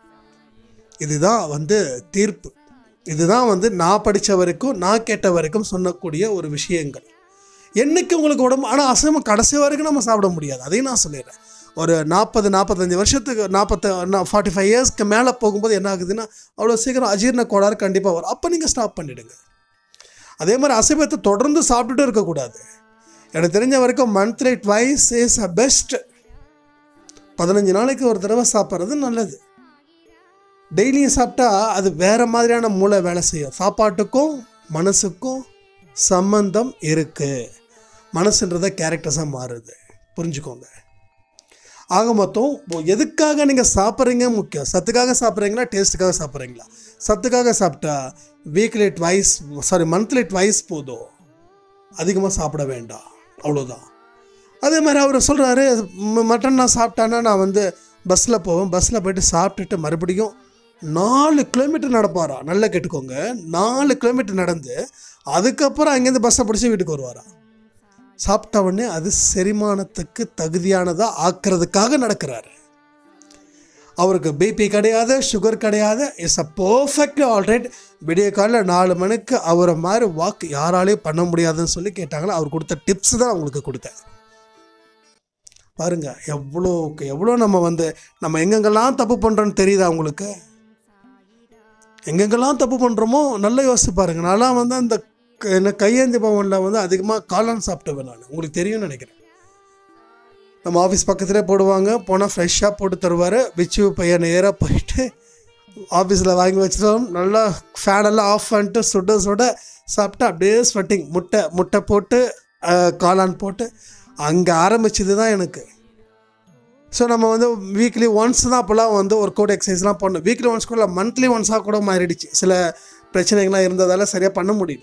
இதுதான் வந்து தீர்ப்பு இதுதான் வந்து நான் படித்த வரைக்கும் நான் கேட்ட வரைக்கும் சொன்னக்கூடிய ஒரு விஷயங்கள் என்னைக்கு உங்களுக்கு உடம்பு ஆனால் அசைவம் கடைசி வரைக்கும் நம்ம சாப்பிட முடியாது அதையும் நான் சொல்லிடுறேன் ஒரு நாற்பது நாற்பத்தஞ்சு வருஷத்துக்கு நாற்பத்த ஃபார்ட்டி ஃபைவ் இயர்ஸ்க்கு மேலே போகும்போது என்ன ஆகுதுன்னா அவ்வளோ சீக்கிரம் அஜீரண கோளாறு கண்டிப்பாக வரும் அப்போ நீங்கள் ஸ்டாப் பண்ணிவிடுங்க அதே மாதிரி அசைவத்தை தொடர்ந்து சாப்பிட்டுட்டு இருக்கக்கூடாது எனக்கு தெரிஞ்ச வரைக்கும் monthly twice is a best பதினஞ்சு நாளைக்கு ஒரு தடவை சாப்பிட்றது நல்லது டெய்லியும் சாப்பிட்டா அது வேறு மாதிரியான மூளை வேலை செய்யும் சாப்பாட்டுக்கும் மனசுக்கும் சம்பந்தம் இருக்குது மனசுன்றத கேரக்டர்ஸாக மாறுது புரிஞ்சுக்கோங்க ஆக மொத்தம் இப்போ எதுக்காக நீங்கள் சாப்பிட்றீங்க முக்கியம் சத்துக்காக சாப்பிட்றீங்களா டேஸ்ட்டுக்காக சாப்பிட்றீங்களா சத்துக்காக சாப்பிட்டா weekly twice sorry monthly twice போதும் அதிகமாக சாப்பிட வேண்டாம் அவ்வளோதான் அதே மாதிரி அவர் சொல்கிறாரு மட்டன் நான் சாப்பிட்டானா நான் வந்து பஸ்ஸில் போவோம் பஸ்ஸில் போயிட்டு சாப்பிட்டுட்டு மறுபடியும் நாலு கிலோமீட்டர் நடப்பாராம் நல்லா கேட்டுக்கோங்க நாலு கிலோமீட்டர் நடந்து அதுக்கப்புறம் அங்கேருந்து பஸ்ஸை பிடிச்சி வீட்டுக்கு வருவாராம் சாப்பிட்ட உடனே அது செரிமானத்துக்கு தகுதியானதாக ஆக்கிறதுக்காக நடக்கிறாரு அவருக்கு பிபி கிடையாது சுகர் கிடையாது இட்ஸ் அ பர்ஃபெக்ட்லி ஆல்ரைட் விடிய காலையில் நாலு மணிக்கு அவரை மாதிரி வாக் யாராலையும் பண்ண முடியாதுன்னு சொல்லி கேட்டாங்களோ அவர் கொடுத்த டிப்ஸ் தான் அவங்களுக்கு கொடுத்தேன் பாருங்க எவ்வளோக்கு எவ்வளோ நம்ம வந்து நம்ம எங்கெங்கெல்லாம் தப்பு பண்ணுறோன்னு தெரியுதா அவங்களுக்கு எங்கெங்கெல்லாம் தப்பு பண்ணுறோமோ நல்லா யோசிச்சு பாருங்க நான்லாம் வந்து அந்த க- என்ன கையேந்தி பவனில் வந்து அதிகமாக காளான் சாப்பிட்டுவேன் நான் உங்களுக்கு தெரியும்னு நினைக்கிறேன் நம்ம ஆஃபீஸ் பக்கத்துலேயே போடுவாங்க போனால் ஃப்ரெஷ்ஷாக போட்டு தருவார் விச்சு பையன் நேராக போயிட்டு ஆஃபீஸில் வாங்கி வச்சிட்டோம் நல்லா ஃபேனெல்லாம் ஆஃப் பண்ணிட்டு சுட சுட சாப்பிட்டு அப்படியே ஸ்வெட்டிங் முட்டை முட்டை போட்டு அஹ், காளான் போட்டு அங்கே ஆரம்பிச்சது தான் எனக்கு ஸோ நம்ம வந்து வீக்லி ஒன்ஸ் தான் அப்போல்லாம் வந்து ஒர்க் அவுட் எக்ஸசைஸ்லாம் பண்ணோம் வீக்லி ஒன்ஸ் கூட மந்த்லி ஒன்ஸாக கூட மாறிடுச்சு சில பிரச்சனைகள்லாம் இருந்ததால் சரியாக பண்ண முடியல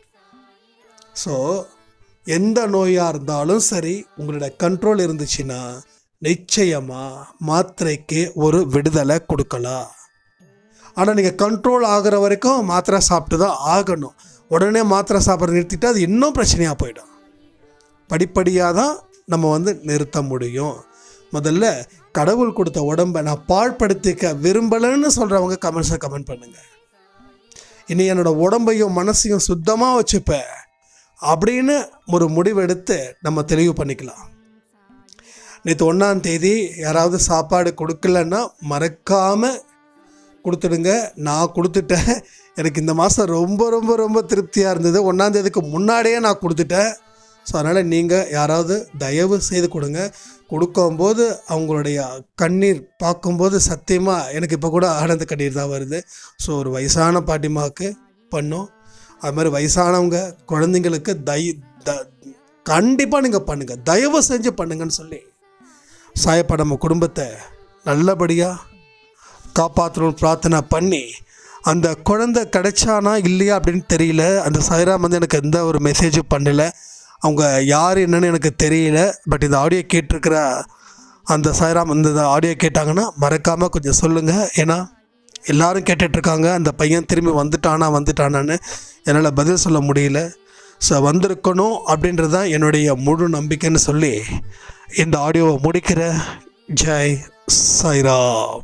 ஸோ எந்த நோயாக இருந்தாலும் சரி உங்களோட கண்ட்ரோல் இருந்துச்சுன்னா நிச்சயமாக மாத்திரைக்கு ஒரு விடுதலை கொடுக்கலாம் ஆனால் நீங்கள் கண்ட்ரோல் ஆகுற வரைக்கும் மாத்திரை சாப்பிட்டு தான் ஆகணும் உடனே மாத்திரை சாப்பிட்ற நிறுத்திட்டு அது இன்னும் பிரச்சனையாக போயிடும் படிப்படியாக தான் நம்ம வந்து நிறுத்த முடியும் முதல்ல கடவுள் கொடுத்த உடம்பை நான் பாழ்படுத்திக்க விரும்பலைன்னு சொல்கிறவங்க கமெண்ட்ஸை கமெண்ட் பண்ணுங்கள் இனி என்னோட உடம்பையும் மனசையும் சுத்தமாக வச்சுப்பேன் அப்படின்னு ஒரு முடிவெடுத்து நம்ம தெளிவு பண்ணிக்கலாம் நேற்று ஒன்றாம் தேதி யாராவது சாப்பாடு கொடுக்கலன்னா மறக்காமல் கொடுத்துடுங்க நான் கொடுத்துட்டேன் எனக்கு இந்த மாதம் ரொம்ப ரொம்ப ரொம்ப திருப்தியாக இருந்தது ஒன்றாம் தேதிக்கு முன்னாடியே நான் கொடுத்துட்டேன் ஸோ அதனால் நீங்கள் யாராவது தயவு செய்து கொடுங்க கொடுக்கும்போது அவங்களுடைய கண்ணீர் பார்க்கும்போது சத்தியமாக எனக்கு இப்போ கூட ஆனந்த கண்ணீர் தான் வருது ஸோ ஒரு வயசான பாட்டிமாவுக்கு பண்ணோம் அது மாதிரி வயசானவங்க குழந்தைங்களுக்கு தை த கண்டிப்பாக நீங்கள் பண்ணுங்கள் தயவு செஞ்சு பண்ணுங்கன்னு சொல்லி சாயப்பா நம்ம குடும்பத்தை நல்லபடியாக காப்பாற்றணும்னு பிரார்த்தனை பண்ணி அந்த குழந்தை கிடைச்சானா இல்லையா அப்படின்னு தெரியல அந்த சாய்ராம் வந்து எனக்கு எந்த ஒரு மெசேஜும் பண்ணலை அவங்க யார் என்னன்னு எனக்கு தெரியல பட் இந்த ஆடியோ கேட்டிருக்கிற அந்த சாய்ராம் இந்த ஆடியோ கேட்டாங்கன்னா மறக்காமல் கொஞ்சம் சொல்லுங்கள் ஏன்னா எல்லாரும் கேட்டுட்ருக்காங்க அந்த பையன் திரும்பி வந்துட்டானா வந்துட்டானான்னு என்னால் பதில் சொல்ல முடியல ஸோ வந்திருக்கணும் அப்படின்றது தான் என்னுடைய முழு நம்பிக்கைன்னு சொல்லி இந்த ஆடியோவை முடிக்கிற ஜெய் சாய்ராம்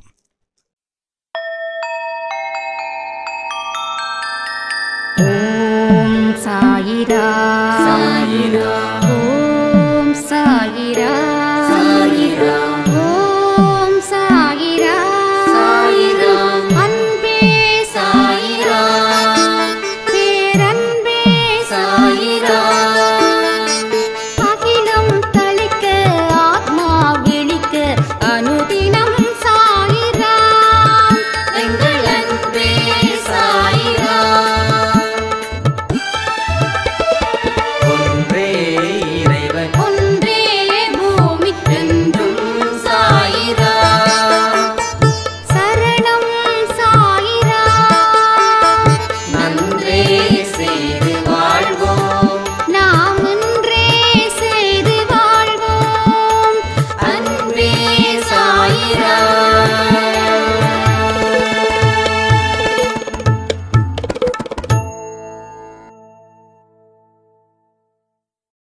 ஓம் சாயிரா சாயிரா ஓம் சாயிரா சாயிரா